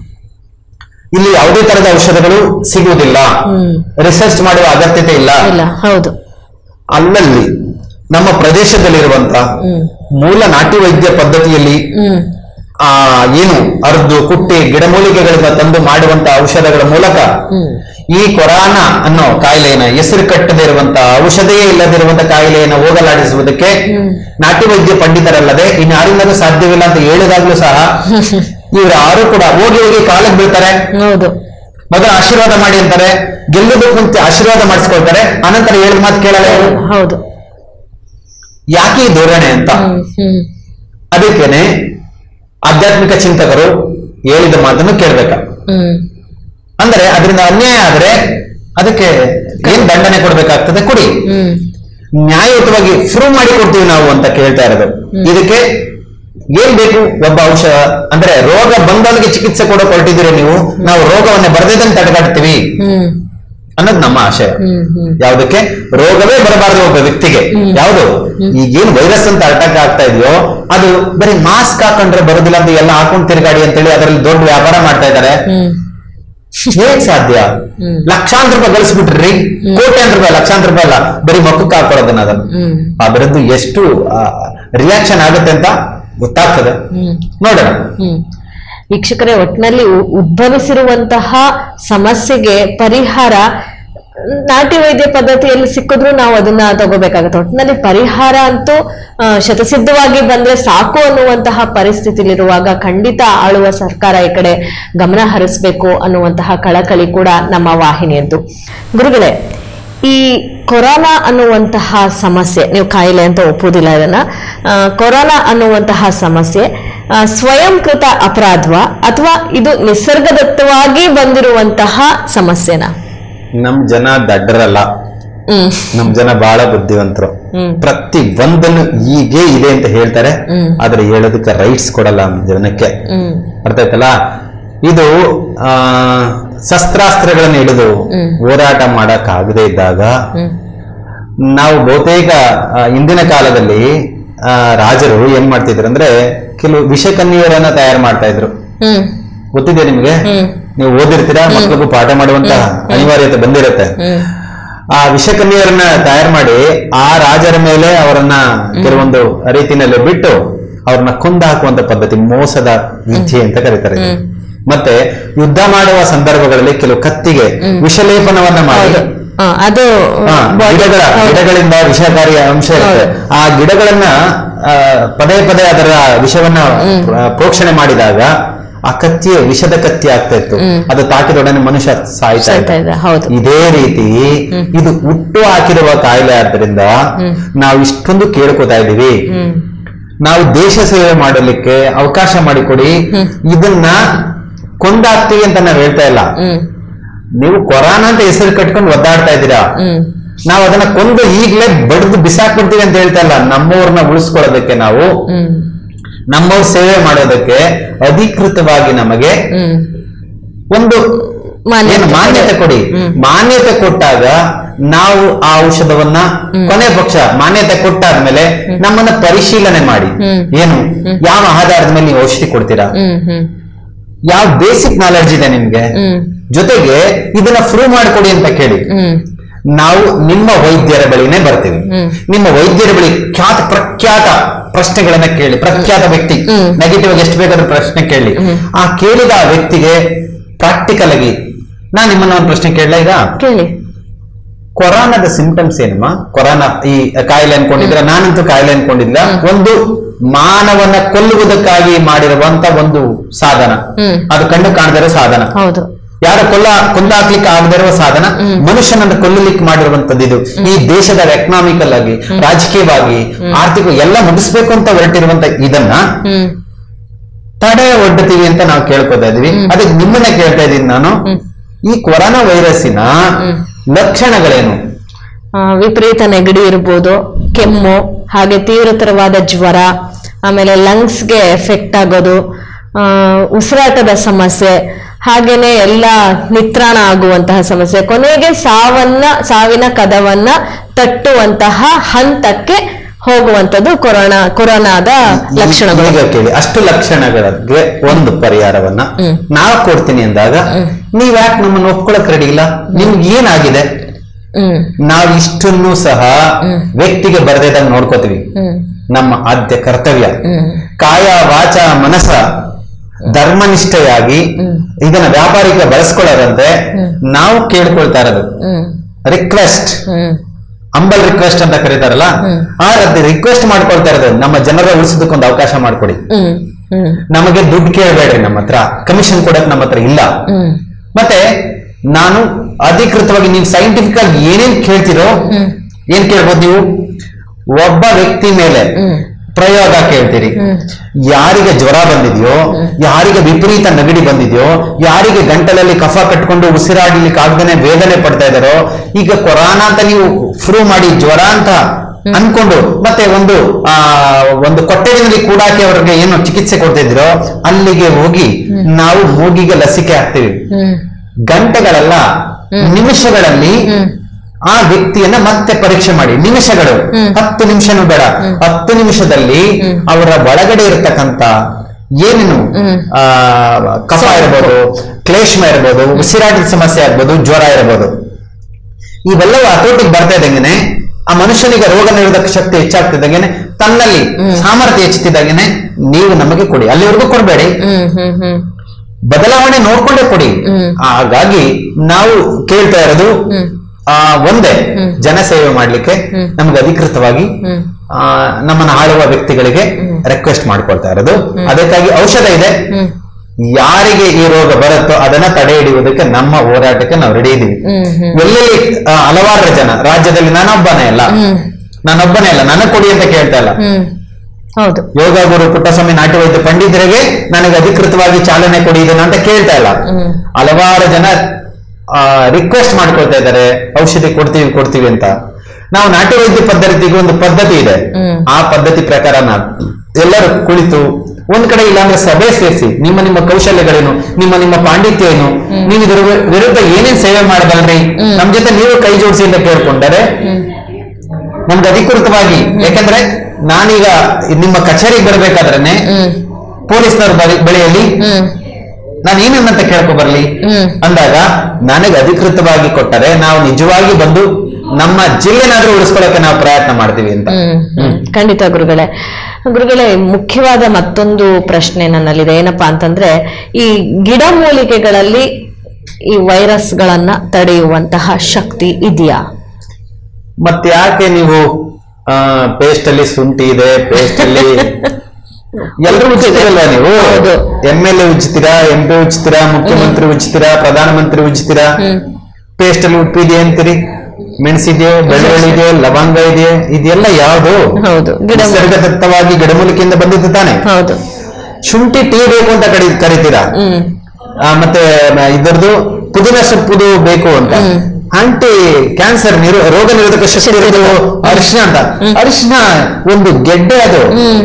ಇಲ್ಲಿ ಯಾವುದೇ ತರದ ಔಷಧಗಳು ಸಿಗುವುದಿಲ್ಲ ಹ್ಮ್. ರಿಸರ್ಚ್ ಮಾಡುವ ಅಗತ್ಯತೆ ಇಲ್ಲ ಇಲ್ಲ ಹೌದು ಅಲ್ಲಲ್ಲಿ ನಮ್ಮ ಪ್ರದೇಶದಲ್ಲಿರುವಂತ ಹ್ಮ್ ಮೂಲ ನಾಟಿ ವೈದ್ಯ ಪದ್ಧತಿಯಲ್ಲಿ ಹ್ಮ್ ಆ ಏನು ಅರ್ದು ಕುಟ್ಟಿ ಗಿಡಮೂಲಿಕೆಗಳಿಂದ ತಂದು ಮಾಡುವಂತ ಔಷಧಗಳ ಮೂಲಕ ಹ್ಮ್ ಈ ಕೊರಾನ ಅನ್ನೋ ಕಾಯಿಲೆಯನ್ನ ಹೆಸರು ಕಟ್ಟದೇ ಇರುವಂತ ಔಷಧಿಯೇ ಇಲ್ಲದಿರುವಂತ ಕಾಯಿಲೆಯನ್ನು ಹೋಗಲಾಡಿಸುವುದಕ್ಕೆ ಹ್ಮ್. ನಾಟಿ ವೈದ್ಯ ಪಂಡಿತರಲ್ಲದೆ ಇನ್ಯಾರಿಂದಲೂ ಸಾಧ್ಯವಿಲ್ಲ ಅಂತ ಹೇಳಿದಾಗ್ಲೂ ಸಹ ಇವರು ಯಾರು ಕೂಡ ಹೋಗಿ ಹೋಗಿ ಕಾಲಕ್ಕೆ ಬೀಳ್ತಾರೆ ಹೌದು ಮೊದಲು ಆಶೀರ್ವಾದ ಮಾಡಿ ಅಂತಾರೆ ಗೆಲ್ಲುವುದಕ್ಕೆ ಮುಂಚೆ ಆಶೀರ್ವಾದ ಮಾಡಿಸ್ಕೊಳ್ತಾರೆ ಅನಂತರ ಹೇಳಿದ ಮಾತು ಕೇಳಲ್ಲ ಇವರು ಹೌದು ಯಾಕೆ ಈ ಧೋರಣೆ ಅಂತ ಹ್ಮ್ ಹ್ಮ್ ಅದಕ್ಕೇನೆ ಆಧ್ಯಾತ್ಮಿಕ ಚಿಂತಕರು ಹೇಳಿದ ಮಾತನ್ನು ಕೇಳ್ಬೇಕ ಹ್ಮ್ ಅಂದ್ರೆ ಅದರಿಂದ ಅನ್ಯಾಯ ಆದ್ರೆ ಅದಕ್ಕೆ ಏನ್ ದಂಡನೆ ಕೊಡ್ಬೇಕಾಗ್ತದೆ ಕೊಡಿ ಹ್ಮ್ ನ್ಯಾಯಯುತವಾಗಿ ಪ್ರೂವ್ ಮಾಡಿ ಕೊಡ್ತೀವಿ ನಾವು ಅಂತ ಕೇಳ್ತಾ ಇರೋದು ಇದಕ್ಕೆ ಏನ್ ಬೇಕು ಒಬ್ಬ ಔಷಧ ಅಂದ್ರೆ ರೋಗ ಬಂದವನಿಗೆ ಚಿಕಿತ್ಸೆ ಕೊಡೋ ಹೊರಟಿದ್ದೀರಿ ನೀವು ನಾವು ರೋಗವನ್ನ ಬರದಿದ್ದಂಗೆ ತಡೆಗಟ್ತೀವಿ ಹ್ಮ್ ಅನ್ನೋದು ನಮ್ಮ ಆಶಯ ಹ್ಮ್ ಹ್ಮ್ ಯಾವುದಕ್ಕೆ ರೋಗವೇ ಬರಬಾರದು ಒಬ್ಬ ವ್ಯಕ್ತಿಗೆ ಯಾವುದು ಈಗೇನು ವೈರಸ್ ಅಂತ ಅಟ್ಯಾಕ್ ಆಗ್ತಾ ಇದೆಯೋ ಅದು ಬರೀ ಮಾಸ್ಕ್ ಹಾಕೊಂಡ್ರೆ ಬರೋದಿಲ್ಲ ಅಂತ ಎಲ್ಲ ಹಾಕೊಂಡ್ ತಿರುಗಾಡಿ ಅಂತೇಳಿ ಅದರಲ್ಲಿ ದೊಡ್ಡ ವ್ಯಾಪಾರ ಮಾಡ್ತಾ ಇದ್ದಾರೆ ಹ್ಮ್ ಹೇಗ್ ಸಾಧ್ಯ ಹ್ಮ್. ಲಕ್ಷಾಂತರ ರೂಪಾಯಿ ಗಳಿಸ್ಬಿಟ್ರಿ ಕೋಟ್ಯಾಂತರ ರೂಪಾಯಿ ಲಕ್ಷಾಂತರ ರೂಪಾಯಿ ಅಲ್ಲ ಬರೀ ಮಕ್ಕಕ್ಕೆ ಹಾಕೊಳ್ಳೋದನ್ನ ಅದನ್ನು ಹ್ಮ್ ಅದರದ್ದು ಎಷ್ಟು ರಿಯಾಕ್ಷನ್ ಆಗುತ್ತೆ ಅಂತ ಗೊತ್ತಾಗ್ತದೆ ಹ್ಮ್ ನೋಡೋಣ ಹ್ಮ್ ವೀಕ್ಷಕರೇ ಒಟ್ಟಿನಲ್ಲಿ ಉ- ಉದ್ಭವಿಸಿರುವಂತಹ ಸಮಸ್ಯೆಗೆ ಪರಿಹಾರ ನಾಟಿ ವೈದ್ಯ ಪದ್ಧತಿಯಲ್ಲಿ ಸಿಕ್ಕಿದ್ರು ನಾವು ಅದನ್ನ ತಗೋಬೇಕಾಗತ್ತೆ ಒಟ್ಟಿನಲ್ಲಿ ಪರಿಹಾರ ಅಂತೂ ಆ, ಶತಸಿದ್ಧವಾಗಿ ಬಂದ್ರೆ ಸಾಕು ಅನ್ನುವಂತಹ ಪರಿಸ್ಥಿತಿಲಿರುವಾಗ ಖಂಡಿತ ಆಳುವ ಸರ್ಕಾರ ಈ ಕಡೆ ಗಮನ ಹರಿಸಬೇಕು ಅನ್ನುವಂತಹ ಕಳಕಳಿ ಕೂಡ ನಮ್ಮ ವಾಹಿನಿಯದ್ದು ಗುರುಗಳೇ ಈ ಕೊರೋನಾ ಅನ್ನುವಂತಹ ಸಮಸ್ಯೆ ನೀವು ಕಾಯಿಲೆ ಅಂತ ಒಪ್ಪುವುದಿಲ್ಲ ಇದನ್ನ ಆ, ಕೊರೋನಾ ಅನ್ನುವಂತಹ ಸಮಸ್ಯೆ ಆ, ಸ್ವಯಂಕೃತ ಅಪರಾಧವ ಅಥವಾ ಇದು ನಿಸರ್ಗದತ್ತವಾಗಿ ಬಂದಿರುವಂತಹ ಸಮಸ್ಯೆನಾ ನಮ್ ಜನ ದಡ್ಡರಲ್ಲ ಹ್ಮ್ ನಮ್ ಜನ ಬಹಳ ಬುದ್ಧಿವಂತರು ಹ್ಮ್. ಪ್ರತಿ ಒಂದನ್ನು ಹೀಗೆ ಇದೆ ಅಂತ ಹೇಳ್ತಾರೆ ಹ್ಮ್. ಆದ್ರೆ ಹೇಳೋದಕ್ಕೆ ರೈಟ್ಸ್ ಕೊಡಲ್ಲ ನಮ್ ಜನಕ್ಕೆ ಹ್ಮ್ ಅರ್ಥ ಆಯ್ತಲ್ಲ ಇದು ಆ ಶಸ್ತ್ರಾಸ್ತ್ರಗಳನ್ನು ಹಿಡಿದು ಹ್ಮ್. ಹೋರಾಟ ಮಾಡಕ್ ಆಗದೆ ಇದ್ದಾಗ ಹ್ಮ್ ನಾವು ಬಹುತೇಕ ಆ, ಇಂದಿನ ಕಾಲದಲ್ಲಿ ಆ, ರಾಜರು ಏನ್ ಮಾಡ್ತಿದ್ರು ಅಂದ್ರೆ ಕೆಲವು ವಿಷಕನ್ಯರನ್ನ ತಯಾರು ಮಾಡ್ತಾ ಇದ್ರು ಹ್ಮ್ ಗೊತ್ತಿದೆ ನಿಮ್ಗೆ ಹ್ಮ್. ನೀವು ಓದಿರ್ತೀರಾ ಮಕ್ಕಳಿಗೂ ಪಾಠ ಮಾಡುವಂತ ಅನಿವಾರ್ಯತೆ ಬಂದಿರುತ್ತೆ ಹ್ಮ್ ಆ ವಿಷಕನ್ಯರನ್ನ ತಯಾರು ಮಾಡಿ ಆ ರಾಜರ ಮೇಲೆ ಅವರನ್ನ ಕೆಲವೊಂದು ರೀತಿನಲ್ಲಿ ಬಿಟ್ಟು ಅವ್ರನ್ನ ಕೊಂದು ಹಾಕುವಂತ ಪದ್ಧತಿ ಮೋಸದ ವಿದ್ಯೆ ಅಂತ ಕರೀತಾರೆ ಇದನ್ನ. ಮತ್ತೆ ಯುದ್ಧ ಮಾಡುವ ಸಂದರ್ಭಗಳಲ್ಲಿ ಕೆಲವು ಕತ್ತಿಗೆ ವಿಷಲೇಪನವನ್ನ ಮಾಡಿ ಹೌದು ಆ, ಅದು ಹಾ, body- ಗಿಡಗಳ ಹೌದು. ಗಿಡಗಳಿಂದ ವಿಷಕಾರಿ ಅಂಶ ಇರುತ್ತೆ ಆ ಗಿಡಗಳನ್ನ ಆ, ಪದೇ ಪದೇ ಅದರ ವಿಷವನ್ನ ಆ, ಪ್ರೋಕ್ಷಣೆ ಮಾಡಿದಾಗ ಆ ಕತ್ತಿಯ ವಿಷದ ಕತ್ತಿ ಆಗ್ತಾ ಇತ್ತು ಅದು ತಾಕಿದೊಡನೆ ಮನುಷ್ಯ ಸಾಯ್ತಾ ಸಾಯ್ತಾ ಇದ್ದ ಇದ್ದ, ಹೌದು. ಇದೇ ರೀತಿ ಇದು ಹುಟ್ಟು ಹಾಕಿರುವ ಕಾಯಿಲೆ ಆದ್ದರಿಂದ ನಾವು ಇಷ್ಟೊಂದು ಕೇಳ್ಕೊತಾ ಇದೀವಿ ಹ್ಮ್ ನಾವು ದೇಶ ಸೇವೆ ಮಾಡಲಿಕ್ಕೆ ಅವಕಾಶ ಮಾಡಿಕೊಡಿ ಇದನ್ನ ಕೊಂದಾಕ್ತೀವಿ ಅಂತ ನಾವು ಹೇಳ್ತಾ ಇಲ್ಲ ಹ್ಮ್ ನೀವು ಕೊರೋನಾ ಅಂತ ಹೆಸರು ಕಟ್ಕೊಂಡು ಒದ್ದಾಡ್ತಾ ಇದ್ದೀರಾ ಹ್ಮ್ ನಾವು ಅದನ್ನ ಕೊಂದು ಈಗಲೇ ಬಡ್ದು ಬಿಸಾಕ್ಬಿಡ್ತೀವಿ ಅಂತ ಹೇಳ್ತಾ ಇಲ್ಲ ನಮ್ಮವ್ರನ್ನ ಉಳಿಸ್ಕೊಳ್ಳೋದಕ್ಕೆ ನಾವು ಹ್ಮ್ ನಮ್ಮವ್ರ ಸೇವೆ ಮಾಡೋದಕ್ಕೆ ಅಧಿಕೃತವಾಗಿ ನಮಗೆ ಹ್ಮ್ ಒಂದು ಮಾನ್ಯತೆ ಏನು ಮಾನ್ಯತೆ ಕೊಡಿ ಹ್ಮ್. ಮಾನ್ಯತೆ ಕೊಟ್ಟಾಗ ನಾವು ಆ ಔಷಧವನ್ನ ಕೊನೆ ಪಕ್ಷ ಮಾನ್ಯತೆ ಕೊಟ್ಟಾದ್ಮೇಲೆ ನಮ್ಮನ್ನ ಪರಿಶೀಲನೆ ಮಾಡಿ ಹ್ಮ್. ಏನು ಯಾವ ಆಧಾರದ ಮೇಲೆ ನೀವು ಔಷಧಿ ಕೊಡ್ತೀರಾ ಹ್ಮ್ ಹ್ಮ್ ಯಾವ ಬೇಸಿಕ್ ನಾಲೆಡ್ಜ್ ಇದೆ ನಿಮ್ಗೆ ಹ್ಮ್ ಜೊತೆಗೆ ಇದನ್ನ ಪ್ರೂವ್ ಮಾಡಿಕೊಡಿ ಅಂತ ಕೇಳಿ ಹ್ಮ್ ನಾವು ನಿಮ್ಮ ವೈದ್ಯರ ಬಳಿನೇ ಬರ್ತೀವಿ ಹ್ಮ್. ನಿಮ್ಮ ವೈದ್ಯರ ಬಳಿ ಖ್ಯಾತ ಪ್ರಖ್ಯಾತ ಪ್ರಶ್ನೆಗಳನ್ನ ಕೇಳಿ ಪ್ರಖ್ಯಾತ ವ್ಯಕ್ತಿ ಹ್ಮ್. ನೆಗೆಟಿವ್ ಆಗಿ ಎಷ್ಟು ಬೇಕಾದ್ರೂ ಪ್ರಶ್ನೆ ಕೇಳಿ ಆ ಕೇಳಿದ ಆ ವ್ಯಕ್ತಿಗೆ ಪ್ರಾಕ್ಟಿಕಲ್ ಆಗಿ ನಾನ್ ನಿಮ್ಮನ್ನ ಒಂದು ಪ್ರಶ್ನೆ ಕೇಳಲ ಈಗ ಕೇಳಿ ಕೊರೋನಾದ ಸಿಂಪ್ಟಮ್ಸ್ ಏನಮ್ಮ ಕೊರೋನಾ ಈ ಕಾಯಿಲೆ ಅನ್ಕೊಂಡಿದ್ರ ನಾನಂತೂ ಕಾಯಿಲೆ ಅನ್ಕೊಂಡಿಲ್ಲ ಒಂದು ಮಾನವನ ಕೊಲ್ಲುವುದಕ್ಕಾಗಿ ಮಾಡಿರುವಂತ ಒಂದು ಸಾಧನ ಹ್ಮ್. ಅದು ಕಣ್ಣು ಕಾಣದಿರೋ ಸಾಧನ ಹೌದು ಯಾರ ಕೊಲ್ಲ ಕೊಂದ ಹಾಕ್ಲಿಕ್ಕೆ ಆಗದಿರುವ ಸಾಧನ ಮನುಷ್ಯನನ್ನು ಕೊಲ್ಲಲಿಕ್ಕೆ ಮಾಡಿರುವಂತದ್ದು ಇದು ಈ ದೇಶದ ಎಕನಾಮಿಕಲ್ ಆಗಿ ರಾಜಕೀಯವಾಗಿ ಆರ್ಥಿಕ ಎಲ್ಲ ಮುಗಿಸ್ಬೇಕು ಅಂತ ಹೊರಟಿರುವಂತ ಇದನ್ನ ಹ್ಮ್ ತಡೆ ಒಡ್ಡುತ್ತೀವಿ ಅಂತ ನಾವು ಕೇಳ್ಕೊತಾ ಇದೀವಿ ಅದಕ್ಕೆ ನಿಮ್ಮನ್ನ ಕೇಳ್ತಾ ಇದ್ದೀನಿ ನಾನು ಈ ಕೊರೋನಾ ವೈರಸ್ಸಿನ ಲಕ್ಷಣಗಳೇನು ಆ, ವಿಪರೀತ ನೆಗಡಿ ಇರ್ಬೋದು ಕೆಮ್ಮು ಹಾಗೆ ತೀವ್ರತರವಾದ ಜ್ವರ ಆಮೇಲೆ ಲಂಗ್ಸ್ಗೆ ಎಫೆಕ್ಟ್ ಆಗೋದು ಆ, ಉಸಿರಾಟದ ಸಮಸ್ಯೆ ಹಾಗೇನೆ ಎಲ್ಲ ನಿತ್ರಾಣ ಆಗುವಂತಹ ಸಮಸ್ಯೆ ಕೊನೆಗೆ ಸಾವನ್ನ ಸಾವಿನ ಕದವನ್ನ ತಟ್ಟುವಂತಹ ಹಂತಕ್ಕೆ ಹೋಗುವಂತದ್ದು ಕೊರೋನಾ ಕೊರೋನಾದ ಲಕ್ಷಣಗಳು ಈಗ ಕೇಳಿ ಅಷ್ಟು ಲಕ್ಷಣಗಳಿಗೆ ಒಂದು ಪರಿಹಾರವನ್ನ ಹ್ಮ್. ನಾವು ಕೊಡ್ತೀನಿ ಅಂದಾಗ ನೀವ್ ಯಾಕೆ ನಮ್ಮನ್ನು ಒಪ್ಕೊಳಕ್ ರೆಡಿ ಇಲ್ಲ ನಿಮ್ಗೆ ಏನಾಗಿದೆ ಹ್ಮ್ ನಾವು ಇಷ್ಟನ್ನು ಸಹ ವ್ಯಕ್ತಿಗೆ ಬರದೇದಾಗ ನೋಡ್ಕೋತೀವಿ ಹ್ಮ್ ನಮ್ಮ ಆದ್ಯ ಕರ್ತವ್ಯ ಹ್ಮ್ ಕಾಯ ವಾಚ ಮನಸ ಧರ್ಮನಿಷ್ಠೆಯಾಗಿ ಇದನ್ನ ವ್ಯಾಪಾರಿಕ ಬಳಸ್ಕೊಳ್ಳೋದಂತೆ ನಾವು ಕೇಳ್ಕೊಳ್ತಾ ಇರೋದು ಹ್ಮ್ ರಿಕ್ವೆಸ್ಟ್ ಹ್ಮ್ ಅಂಬಲ್ ರಿಕ್ವೆಸ್ಟ್ ಅಂತ ಕರೀತಾರಲ್ಲ ಆ ರಿಕ್ವೆಸ್ಟ್ ಮಾಡ್ಕೊಳ್ತಾ ಇರೋದು ನಮ್ಮ ಜನರ ಉಳಿಸೋದಕ್ಕೊಂದು ಅವಕಾಶ ಮಾಡ್ಕೊಡಿ ಹ್ಮ್ ಹ್ಮ್ ನಮಗೆ ದುಡ್ಡು ಕೇಳಬೇಡ್ರಿ ನಮ್ಮ ಹತ್ರ ಕಮಿಷನ್ ಕೊಡಕ್ ನಮ್ಮ ಹತ್ರ ಇಲ್ಲ ಹ್ಮ್ ಮತ್ತೆ ನಾನು ಅಧಿಕೃತವಾಗಿ ನೀವು ಸೈಂಟಿಫಿಕ್ ಆಗಿ ಏನೇನ್ ಕೇಳ್ತಿರೋ ಏನ್ ಕೇಳ್ಬೋದು ನೀವು ಒಬ್ಬ ವ್ಯಕ್ತಿ ಮೇಲೆ ಹ್ಮ್ ಪ್ರಯೋಗ ಕೇಳ್ತೀರಿ ಹ್ಮ್. ಯಾರಿಗೆ ಜ್ವರ ಬಂದಿದೆಯೋ ಯಾರಿಗೆ ವಿಪರೀತ ನೆಗಡಿ ಬಂದಿದೆಯೋ ಯಾರಿಗೆ ಗಂಟಲಲ್ಲಿ ಕಫ ಕಟ್ಕೊಂಡು ಉಸಿರಾಡ್ಲಿಕ್ಕೆ ಆಗದೇನೆ ವೇದನೆ ಪಡ್ತಾ ಇದಾರೋ ಈಗ ಕೊರೋನಾ ಅಂತ ನೀವು ಪ್ರೂವ್ ಮಾಡಿ ಜ್ವರ ಅಂತ ಅನ್ಕೊಂಡು ಮತ್ತೆ ಒಂದು ಆ ಒಂದು ಕೊಠಡಿನಲ್ಲಿ ಕೂಡಾಕಿ ಅವ್ರಿಗೆ ಏನು ಚಿಕಿತ್ಸೆ ಕೊಡ್ತಾ ಇದ್ದೀರೋ ಅಲ್ಲಿಗೆ ಹೋಗಿ ನಾವು ಮೂಗಿಗೆ ಲಸಿಕೆ ಹಾಕ್ತೀವಿ ಹ್ಮ್ ಗಂಟೆಗಳಲ್ಲ ನಿಮಿಷಗಳಲ್ಲಿ ಆ ವ್ಯಕ್ತಿಯನ್ನ ಮತ್ತೆ ಪರೀಕ್ಷೆ ಮಾಡಿ ನಿಮಿಷಗಳು ಹತ್ತು ನಿಮಿಷನೂ ಬೇಡ ಹತ್ತು ನಿಮಿಷದಲ್ಲಿ ಅವರ ಒಳಗಡೆ ಇರತಕ್ಕಂತ ಏನೇನು ಆ ಕಫ ಇರಬಹುದು ಕ್ಲೇಷ್ಮ ಇರಬಹುದು ಉಸಿರಾಟದ ಸಮಸ್ಯೆ ಆಗ್ಬೋದು ಜ್ವರ ಇರಬಹುದು ಇವೆಲ್ಲವೂ ಹತೋಟಿಗೆ ಬರ್ತಾ ಇದ್ದಂಗೆನೆ ಆ ಮನುಷ್ಯನಿಗೆ ರೋಗ ನಿರೋಧಕ ಶಕ್ತಿ ಹೆಚ್ಚಾಗ್ತಿದ್ದಂಗೆನೆ ತನ್ನಲ್ಲಿ ಸಾಮರ್ಥ್ಯ ಹೆಚ್ಚುತ್ತಿದ್ದಂಗೆನೆ ನೀವು ನಮಗೆ ಕೊಡಿ ಅಲ್ಲಿವರೆಗೂ ಕೊಡಬೇಡಿ ಹ್ಮ್ ಹ್ಮ್ ಹ್ಮ್ ಬದಲಾವಣೆ ನೋಡ್ಕೊಂಡೇ ಕೊಡಿ ಹ್ಮ್. ಹಾಗಾಗಿ ನಾವು ಕೇಳ್ತಾ ಇರೋದು ಹ್ಮ್. ಆ ಒಂದೇ ಜನಸೇವೆ ಮಾಡ್ಲಿಕ್ಕೆ ನಮ್ಗೆ ಅಧಿಕೃತವಾಗಿ ಹ್ಮ್. ಆ, ನಮ್ಮನ್ನ ಆಳುವ ವ್ಯಕ್ತಿಗಳಿಗೆ ರಿಕ್ವೆಸ್ಟ್ ಮಾಡ್ಕೊಳ್ತಾ ಇರೋದು ಅದಕ್ಕಾಗಿ ಔಷಧ ಇದೆ ಹ್ಮ್. ಯಾರಿಗೆ ಈ ರೋಗ ಬರುತ್ತೋ ಅದನ್ನ ತಡೆ ಹಿಡಿಯುವುದಕ್ಕೆ ನಮ್ಮ ಹೋರಾಟಕ್ಕೆ ನಾವು ರೆಡಿ ಇದೀವಿ ಹ್ಮ್ ಹ್ಮ್ ಎಲ್ಲೆಲ್ಲಿ ಆ, ಹಲವಾರು ಜನ ರಾಜ್ಯದಲ್ಲಿ ನಾನೊಬ್ಬನೇ ಅಲ್ಲ ಹ್ಮ್. ನಾನೊಬ್ಬನೇ ಅಲ್ಲ ನನಗೆ ಕೊಡಿ ಅಂತ ಕೇಳ್ತಾ ಇಲ್ಲ ಹ್ಮ್ ಹೌದು ಯೋಗ ಗುರು ಪುಟ್ಟಸ್ವಾಮಿ ನಾಟ್ಯ ವೈದ್ಯ ಪಂಡಿತರಿಗೆ ನನಗೆ ಅಧಿಕೃತವಾಗಿ ಚಾಲನೆ ಕೊಡಿ ಇದನ್ನ ಅಂತ ಕೇಳ್ತಾ ಇಲ್ಲ ಹ್ಮ್. ಹಲವಾರು ಜನ ರಿಕ್ವೆಸ್ಟ್ ಮಾಡ್ಕೊಳ್ತಾ ಇದ್ದಾರೆ ಔಷಧಿ ಕೊಡ್ತೀವಿ ಕೊಡ್ತೀವಿ ಅಂತ ನಾವು ನಾಟ್ಯ ವೈದ್ಯ ಪದ್ಧತಿಗೆ ಒಂದು ಪದ್ಧತಿ ಇದೆ ಹ್ಮ್. ಆ ಪದ್ಧತಿ ಪ್ರಕಾರ ನಾವು ಎಲ್ಲರೂ ಕುಳಿತು ಒಂದ್ ಕಡೆ ಇಲ್ಲಾಂದ್ರೆ ಸಭೆ ಸೇರಿಸಿ ನಿಮ್ಮ ನಿಮ್ಮ ಕೌಶಲ್ಯಗಳೇನು ನಿಮ್ಮ ನಿಮ್ಮ ಪಾಂಡಿತ್ಯ ಏನು ನೀವು ಇದರ ವಿ- ವಿರುದ್ಧ ಏನೇನ್ ಸೇವೆ ಮಾಡಬಲ್ರಿ ನಮ್ ಜೊತೆ ನೀವು ಕೈ ಜೋಡಿಸಿ ಅಂತ ಕೇಳ್ಕೊಂಡರೆ ನಮ್ಗೆ ಅಧಿಕೃತವಾಗಿ ಯಾಕಂದ್ರೆ ನಾನೀಗ ನಿಮ್ಮ ಕಚೇರಿಗೆ ಬರ್ಬೇಕಾದ್ರೇನೆ ಹ್ಮ್ ಪೊಲೀಸ್ನವ್ರ ಬಳಿ ಬಳಿಯಲ್ಲಿ ಹ್ಮ್ ನಾನು ಏನನ್ನಂತ ಕೇಳ್ಕೊ ಬರ್ಲಿ ಹ್ಮ್. ಅಂದಾಗ ನನಗೆ ಅಧಿಕೃತವಾಗಿ ಕೊಟ್ಟರೆ ನಾವು ನಿಜವಾಗಿ ಬಂದು ನಮ್ಮ ಜಿಲ್ಲೆನಾದ್ರೂ ಉಳಿಸ್ಕೊಳ್ಳೋಕೆ ನಾವು ಪ್ರಯತ್ನ ಮಾಡ್ತೀವಿ ಅಂತ ಹ್ಮ್ ಹ್ಮ್. ಖಂಡಿತ ಗುರುಗಳೇ ಗುರುಗಳೇ ಮುಖ್ಯವಾದ ಮತ್ತೊಂದು ಪ್ರಶ್ನೆ ನನ್ನಲ್ಲಿದೆ ಏನಪ್ಪಾ ಅಂತಂದ್ರೆ ಈ ಗಿಡಮೂಲಿಕೆಗಳಲ್ಲಿ ಈ ವೈರಸ್ಗಳನ್ನ ತಡೆಯುವಂತಹ ಶಕ್ತಿ ಇದೆಯಾ ಮತ್ತೆ ಯಾಕೆ ನೀವು ಪೇಸ್ಟ್ ಅಲ್ಲಿ ಶುಂಠಿ ಇದೆ ಪೇಸ್ಟ್ ಅಲ್ಲಿ ಎಲ್ಲರೂ ಉಜ್ಜಿತೀರಲ್ವಾ ನೀವು ಹೌದು. ಎಂ ಎಲ್ ಎ ಉಜ್ಜಿತೀರಾ ಎಂ ಪಿ ಉಜ್ಜಿತೀರಾ ಮುಖ್ಯಮಂತ್ರಿ ಉಜ್ಜಿತೀರಾ ಪ್ರಧಾನಮಂತ್ರಿ ಉಜ್ಜಿತೀರಾ ಹ್ಮ್ ಪೇಸ್ಟ್ ಅಲ್ಲಿ ಉಪ್ಪಿದೆ ಅಂತೀರಿ ಮೆಣಸಿದೆ ಬೆಳ್ಳುಳ್ಳಿ ಇದೆ ಲವಂಗ ಇದೆ ಇದೆಲ್ಲ ಯಾವುದು ಹೌದು ಗಿಡ ನಿಸರ್ಗದತ್ತವಾಗಿ ಗಿಡಮೂಲಿಕೆಯಿಂದ ಬಂದಿದ್ದು ತಾನೆ ಹೌದು ಶುಂಠಿ ಟೀ ಬೇಕು ಅಂತ ಕರಿ ಕರಿತೀರಾ ಹ್ಮ್ ಆ, ಮತ್ತೆ ಮ- ಇದರದ್ದು ಪುದೀನ ಸೊಪ್ಪುದು ಬೇಕು ಅಂತ ಹ್ಮ್. ಆಂಟಿ ಕ್ಯಾನ್ಸರ್ ನಿರೋ ರೋಗ ನಿರೋಧಕ ಶಕ್ತಿ ಇರೋದು ಅರಿಶಿನ ಅಂತ ಅರಿಶಿನ ಒಂದು ಗೆಡ್ಡೆ ಅದು ಹ್ಮ್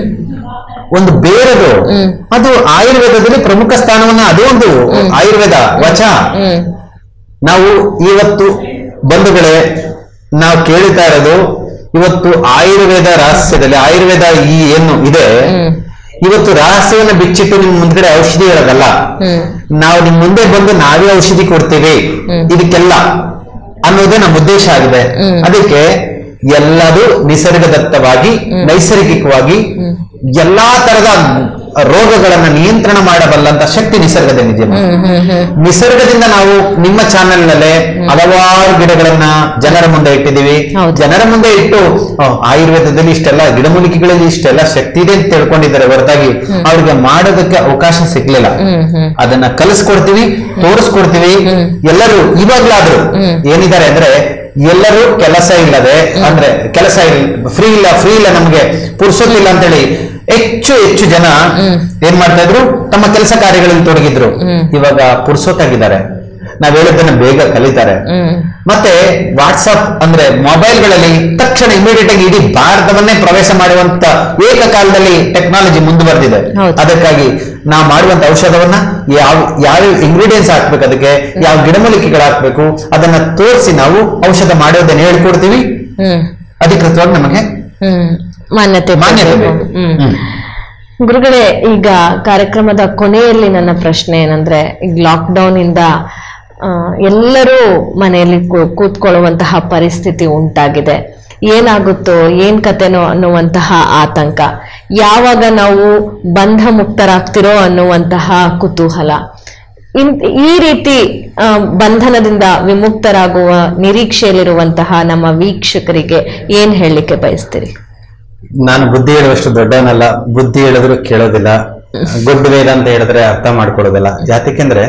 ಒಂದು ಬೇರದು ಹ್ಮ್. ಅದು ಆಯುರ್ವೇದದಲ್ಲಿ ಪ್ರಮುಖ ಸ್ಥಾನವನ್ನ ಅದು ಒಂದು ಆಯುರ್ವೇದ ವಚ ಹ್ಮ್ ನಾವು ಇವತ್ತು ಬಂಧುಗಳೇ ನಾವು ಕೇಳ್ತಾ ಇರೋದು ಇವತ್ತು ಆಯುರ್ವೇದ ರಹಸ್ಯದಲ್ಲಿ ಆಯುರ್ವೇದ ಈ ಏನು ಇದೆ ಹ್ಮ್. ಇವತ್ತು ರಹಸ್ಯವನ್ನು ಬಿಚ್ಚಿಟ್ಟು ನಿಮ್ ಮುಂದ್ಗಡೆ ಔಷಧಿ ಹೇಳೋದಲ್ಲ ಹ್ಮ್ ನಾವು ನಿಮ್ ಮುಂದೆ ಬಂದು ನಾವೇ ಔಷಧಿ ಕೊಡ್ತೀವಿ ಹ್ಮ್. ಇದಕ್ಕೆಲ್ಲ ಅನ್ನೋದೇ ನಮ್ಮ ಉದ್ದೇಶ ಆಗಿದೆ ಹ್ಮ್. ಅದಕ್ಕೆ ಎಲ್ಲದು ನಿಸರ್ಗದತ್ತವಾಗಿ ನೈಸರ್ಗಿಕವಾಗಿ ಎಲ್ಲಾ ತರದ ರೋಗಗಳನ್ನ ನಿಯಂತ್ರಣ ಮಾಡಬಲ್ಲಂತ ಶಕ್ತಿ ನಿಸರ್ಗದಲ್ಲಿದೆ ಹ್ಮ್ ಹ್ಮ್ ಹ್ಮ್ ನಿಸರ್ಗದಿಂದ ನಾವು ನಿಮ್ಮ ಚಾನೆಲ್ ನಲ್ಲೇ ಹಲವಾರು ಗಿಡಗಳನ್ನ ಜನರ ಮುಂದೆ ಇಟ್ಟಿದ್ದೀವಿ ಹೌದು. ಜನರ ಮುಂದೆ ಇಟ್ಟು ಆ, ಆಯುರ್ವೇದದಲ್ಲಿ ಇಷ್ಟೆಲ್ಲ ಗಿಡಮೂಲಿಕೆಗಳಲ್ಲಿ ಇಷ್ಟೆಲ್ಲ ಶಕ್ತಿ ಇದೆ ಅಂತ ತಿಳ್ಕೊಂಡಿದ್ದಾರೆ ಹೊರತಾಗಿ ಅವ್ರಿಗೆ ಮಾಡೋದಕ್ಕೆ ಅವಕಾಶ ಸಿಗ್ಲಿಲ್ಲ ಹ್ಮ್ ಹ್ಮ್ ಅದನ್ನ ಕಲಿಸ್ಕೊಡ್ತೀವಿ ತೋರಿಸ್ಕೊಡ್ತೀವಿ ಎಲ್ಲರೂ ಇವಾಗ್ಲಾದ್ರು ಏನಿದ್ದಾರೆ ಅಂದ್ರೆ ಎಲ್ಲರೂ ಕೆಲಸ ಇಲ್ಲದೆ ಅಂದ್ರೆ ಕೆಲಸ ಇಲ್ಲ ಫ್ರೀ ಇಲ್ಲ ಫ್ರೀ ಇಲ್ಲ ನಮ್ಗೆ ಪುರ್ಸೊತ್ತಿಲ್ಲ ಅಂತೇಳಿ ಹೆಚ್ಚು ಹೆಚ್ಚು ಜನ ಏನ್ ಮಾಡ್ತಾ ಇದ್ರು ತಮ್ಮ ಕೆಲಸ ಕಾರ್ಯಗಳಲ್ಲಿ ತೊಡಗಿದ್ರು ಇವಾಗ ಪುರ್ಸೊತ್ತಾಗಿದ್ದಾರೆ ನಾವ್ ಹೇಳಿದ್ದನ್ನ ಬೇಗ ಕಲಿತಾರೆ ಹ್ಮ್ ಮತ್ತೆ ವಾಟ್ಸಪ್ ಅಂದ್ರೆ ಮೊಬೈಲ್ಗಳಲ್ಲಿ ತಕ್ಷಣ ಇಮಿಡಿಯೇಟ್ ಆಗಿ ಇಡೀ ಭಾರತವನ್ನೇ ಪ್ರವೇಶ ಮಾಡುವಂತ ಏಕಕಾಲದಲ್ಲಿ ಟೆಕ್ನಾಲಜಿ ಮುಂದುವರೆದಿದೆ ಹೌದು. ಅದಕ್ಕಾಗಿ ನಾವು ಮಾಡುವಂತ ಔಷಧವನ್ನ ಯಾವ ಯಾವ ಇಂಗ್ರೀಡಿಯೆಂಟ್ಸ್ ಹಾಕ್ಬೇಕು ಅದಕ್ಕೆ ಯಾವ ಗಿಡಮೂಲಿಕೆಗಳು ಹಾಕ್ಬೇಕು ಅದನ್ನ ತೋರಿಸಿ ನಾವು ಔಷಧ ಮಾಡೋದನ್ನ ಹೇಳ್ಕೊಡ್ತೀವಿ ಹ್ಮ್ ಅಧಿಕೃತವಾಗಿ ನಮಗೆ ಹ್ಮ್ ಮಾನ್ಯತೆ ಮಾನ್ಯತೆ ಪಡೆಯಬೇಕು. ಬೇಕು. ಹ್ಮ್ ಹ್ಮ್. ಗುರುಗಳೇ ಈಗ ಕಾರ್ಯಕ್ರಮದ ಕೊನೆಯಲ್ಲಿ ನನ್ನ ಪ್ರಶ್ನೆ ಏನಂದ್ರೆ ಈಗ ಲಾಕ್ಡೌನ್ ಇಂದ ಆ, ಎಲ್ಲರೂ ಮನೆಯಲ್ಲಿ ಕೂ- ಕೂತ್ಕೊಳ್ಳುವಂತಹ ಪರಿಸ್ಥಿತಿ ಉಂಟಾಗಿದೆ ಏನಾಗುತ್ತೋ ಏನ್ ಕತೆನೋ ಅನ್ನುವಂತಹ ಆತಂಕ ಯಾವಾಗ ನಾವು ಬಂಧ ಮುಕ್ತರಾಗ್ತಿರೋ ಅನ್ನುವಂತಹ ಕುತೂಹಲ ಇನ್ ಈ ರೀತಿ ಆ, ಬಂಧನದಿಂದ ವಿಮುಕ್ತರಾಗುವ ನಿರೀಕ್ಷೆಯಲ್ಲಿರುವಂತಹ ನಮ್ಮ ವೀಕ್ಷಕರಿಗೆ ಏನ್ ಹೇಳಲಿಕ್ಕೆ ಬಯಸ್ತೀರಿ ನಾನು ಬುದ್ಧಿ ಹೇಳುವಷ್ಟು ದೊಡ್ಡವನಲ್ಲ ಬುದ್ಧಿ ಹೇಳಿದ್ರು ಕೇಳೋದಿಲ್ಲ ಗೊಡ್ಡು ವೇದ ಅಂತ ಹೇಳಿದ್ರೆ ಅರ್ಥ ಮಾಡ್ಕೊಳ್ಳೋದಿಲ್ಲ ಯಾತಕ್ಕೆಂದ್ರೆ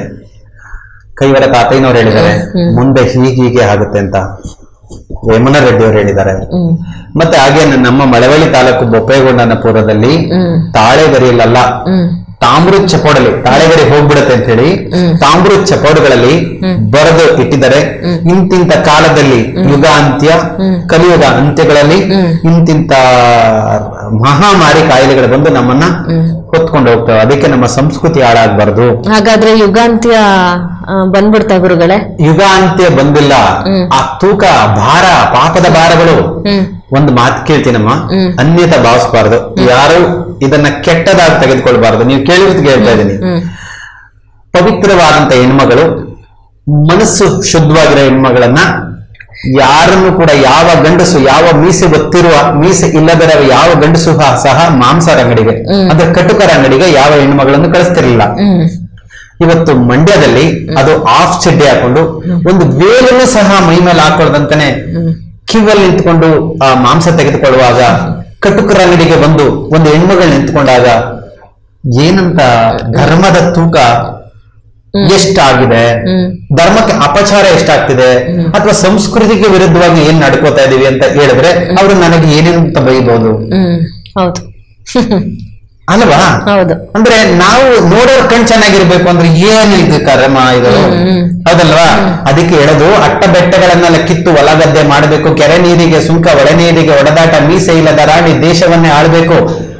ಕೈವರ ತಾತಯ್ಯನವ್ರು ಹೇಳಿದ್ದಾರೆ ಮುಂದೆ ಹೀಗೀಗೆ ಆಗುತ್ತೆ ಅಂತ ವೇಮನ ರೆಡ್ಡಿ ಅವರು ಹೇಳಿದ್ದಾರೆ ಹ್ಮ್ ಮತ್ತೆ ಹಾಗೆ ನಮ್ಮ ಮಳವಳ್ಳಿ ತಾಲೂಕು ಬೊಪ್ಪೇಗೊಂಡನಪುರದಲ್ಲಿ ಹ್ಮ್ ತಾಳೆಗರಿಯಲ್ಲ ಹ್ಮ್ ತಾಮ್ರದ ಚಪೋಡಲ್ಲಿ ತಾಳೆಗರಿ ಹೋಗ್ಬಿಡುತ್ತೆ ಅಂತ ಹೇಳಿ ಹ್ಮ್. ತಾಮ್ರದ ಚಪೋಡುಗಳಲ್ಲಿ ಬರೆದು ಇಟ್ಟಿದ್ದಾರೆ ಇಂತಿಂತ ಕಾಲದಲ್ಲಿ ಯುಗಾಂತ್ಯ ಕಲಿಯುಗ ಅಂತ್ಯಗಳಲ್ಲಿ ಹ್ಮ್. ಇಂತಿಂತ ಮಹಾಮಾರಿ ಕಾಯಿಲೆಗಳು ಬಂದು ನಮ್ಮನ್ನ ಹೊತ್ಕೊಂಡು ಹೋಗ್ತವೆ ಅದಕ್ಕೆ ನಮ್ಮ ಸಂಸ್ಕೃತಿ ಹಾಳಾಗಬಾರ್ದು ಹಾಗಾದ್ರೆ ಯುಗಾಂತ್ಯ ಆ, ಬಂದ್ಬಿಡ್ತಾ ಗುರುಗಳೇ ಯುಗಾಂತ್ಯ ಬಂದಿಲ್ಲ ಹ್ಮ್. ಆ ತೂಕ ಭಾರ ಪಾಪದ ಭಾರಗಳು ಹ್ಮ್ ಒಂದು ಮಾತು ಕೇಳ್ತೀನಮ್ಮ ಹ್ಮ್. ಅನ್ಯತ ಭಾವಿಸಬಾರ್ದು ಯಾರು ಇದನ್ನ ಕೆಟ್ಟದಾಗಿ ತೆಗೆದುಕೊಳ್ಬಾರ್ದು ನೀವು ಕೇಳಿರೋದು ಕೇಳ್ತಾ ಇದ್ದೀನಿ ಹ್ಮ್ ಪವಿತ್ರವಾದಂತ ಹೆಣ್ಮಗಳು ಮನಸ್ಸು ಶುದ್ಧವಾಗಿರೋ ಹೆಣ್ಮಗಳನ್ನ ಯಾರನ್ನು ಕೂಡ ಯಾವ ಗಂಡಸು ಯಾವ ಮೀಸೆ ಗೊತ್ತಿರುವ ಮೀಸೆ ಇಲ್ಲದರ ಯಾವ ಗಂಡಸು ಸಹ- ಸಹ ಮಾಂಸರ ಅಂಗಡಿಗೆ ಅಂದ್ರೆ ಕಟುಕರ ಅಂಗಡಿಗೆ ಯಾವ ಹೆಣ್ಮಗಳನ್ನು ಕಳಿಸ್ತಿರ್ಲಿಲ್ಲ ಹ್ಮ್ ಇವತ್ತು ಮಂಡ್ಯದಲ್ಲಿ ಅದು ಆಫ್ ಚಡ್ಡಿ ಹಾಕೊಂಡು ಒಂದು ವೇಲನ್ನು ಸಹ ಮೈ ಮೇಲೆ ಹಾಕೊಳ್ಳದಂತಾನೆ ಕಿವಲ್ಲಿ ನಿಂತ್ಕೊಂಡು ಆ ಮಾಂಸ ತೆಗೆದುಕೊಳ್ಳುವಾಗ ಕಟುಕರ ಅಂಗಡಿಗೆ ಬಂದು ಒಂದು ಹೆಣ್ಮಗಳು ನಿಂತ್ಕೊಂಡಾಗ ಏನಂತ ಧರ್ಮದ ತೂಕ ಎಷ್ಟಾಗಿದೆ ಹ್ಮ್ ಧರ್ಮಕ್ಕೆ ಅಪಚಾರ ಎಷ್ಟಾಗ್ತಿದೆ ಅಥವಾ ಸಂಸ್ಕೃತಿಗೆ ವಿರುದ್ಧವಾಗಿ ಏನ್ ನಡ್ಕೋತಾ ಇದೀವಿ ಅಂತ ಹೇಳಿದ್ರೆ ಅವರು ನನಗೆ ಏನೇನಂತ ಬೈಬಹುದು ಹ್ಮ್ ಹೌದು ಅಲ್ವಾ ಹೌದು ಅಂದ್ರೆ ನಾವು ನೋಡೋರ್ ಕಣ್ ಚೆನ್ನಾಗಿರ್ಬೇಕು ಅಂದ್ರೆ ಏನು ಇದು ಕರ್ಮ ಇದು ಹ್ಮ್. ಹೌದಲ್ವಾ ಅದಕ್ಕೆ ಹೇಳೋದು ಅಟ್ಟ ಬೆಟ್ಟಗಳನ್ನೆಲ್ಲ ಕಿತ್ತು ಹೊಲಗದ್ದೆ ಮಾಡಬೇಕು ಕೆರೆ ನೀರಿಗೆ ಸುಂಕ ಒಳ ನೀರಿಗೆ ಒಡೆದಾಟ ಮೀಸೆ ಇಲ್ಲದ ರಾಣಿ ದೇಶವನ್ನೇ ಆಳ್ಬೇಕು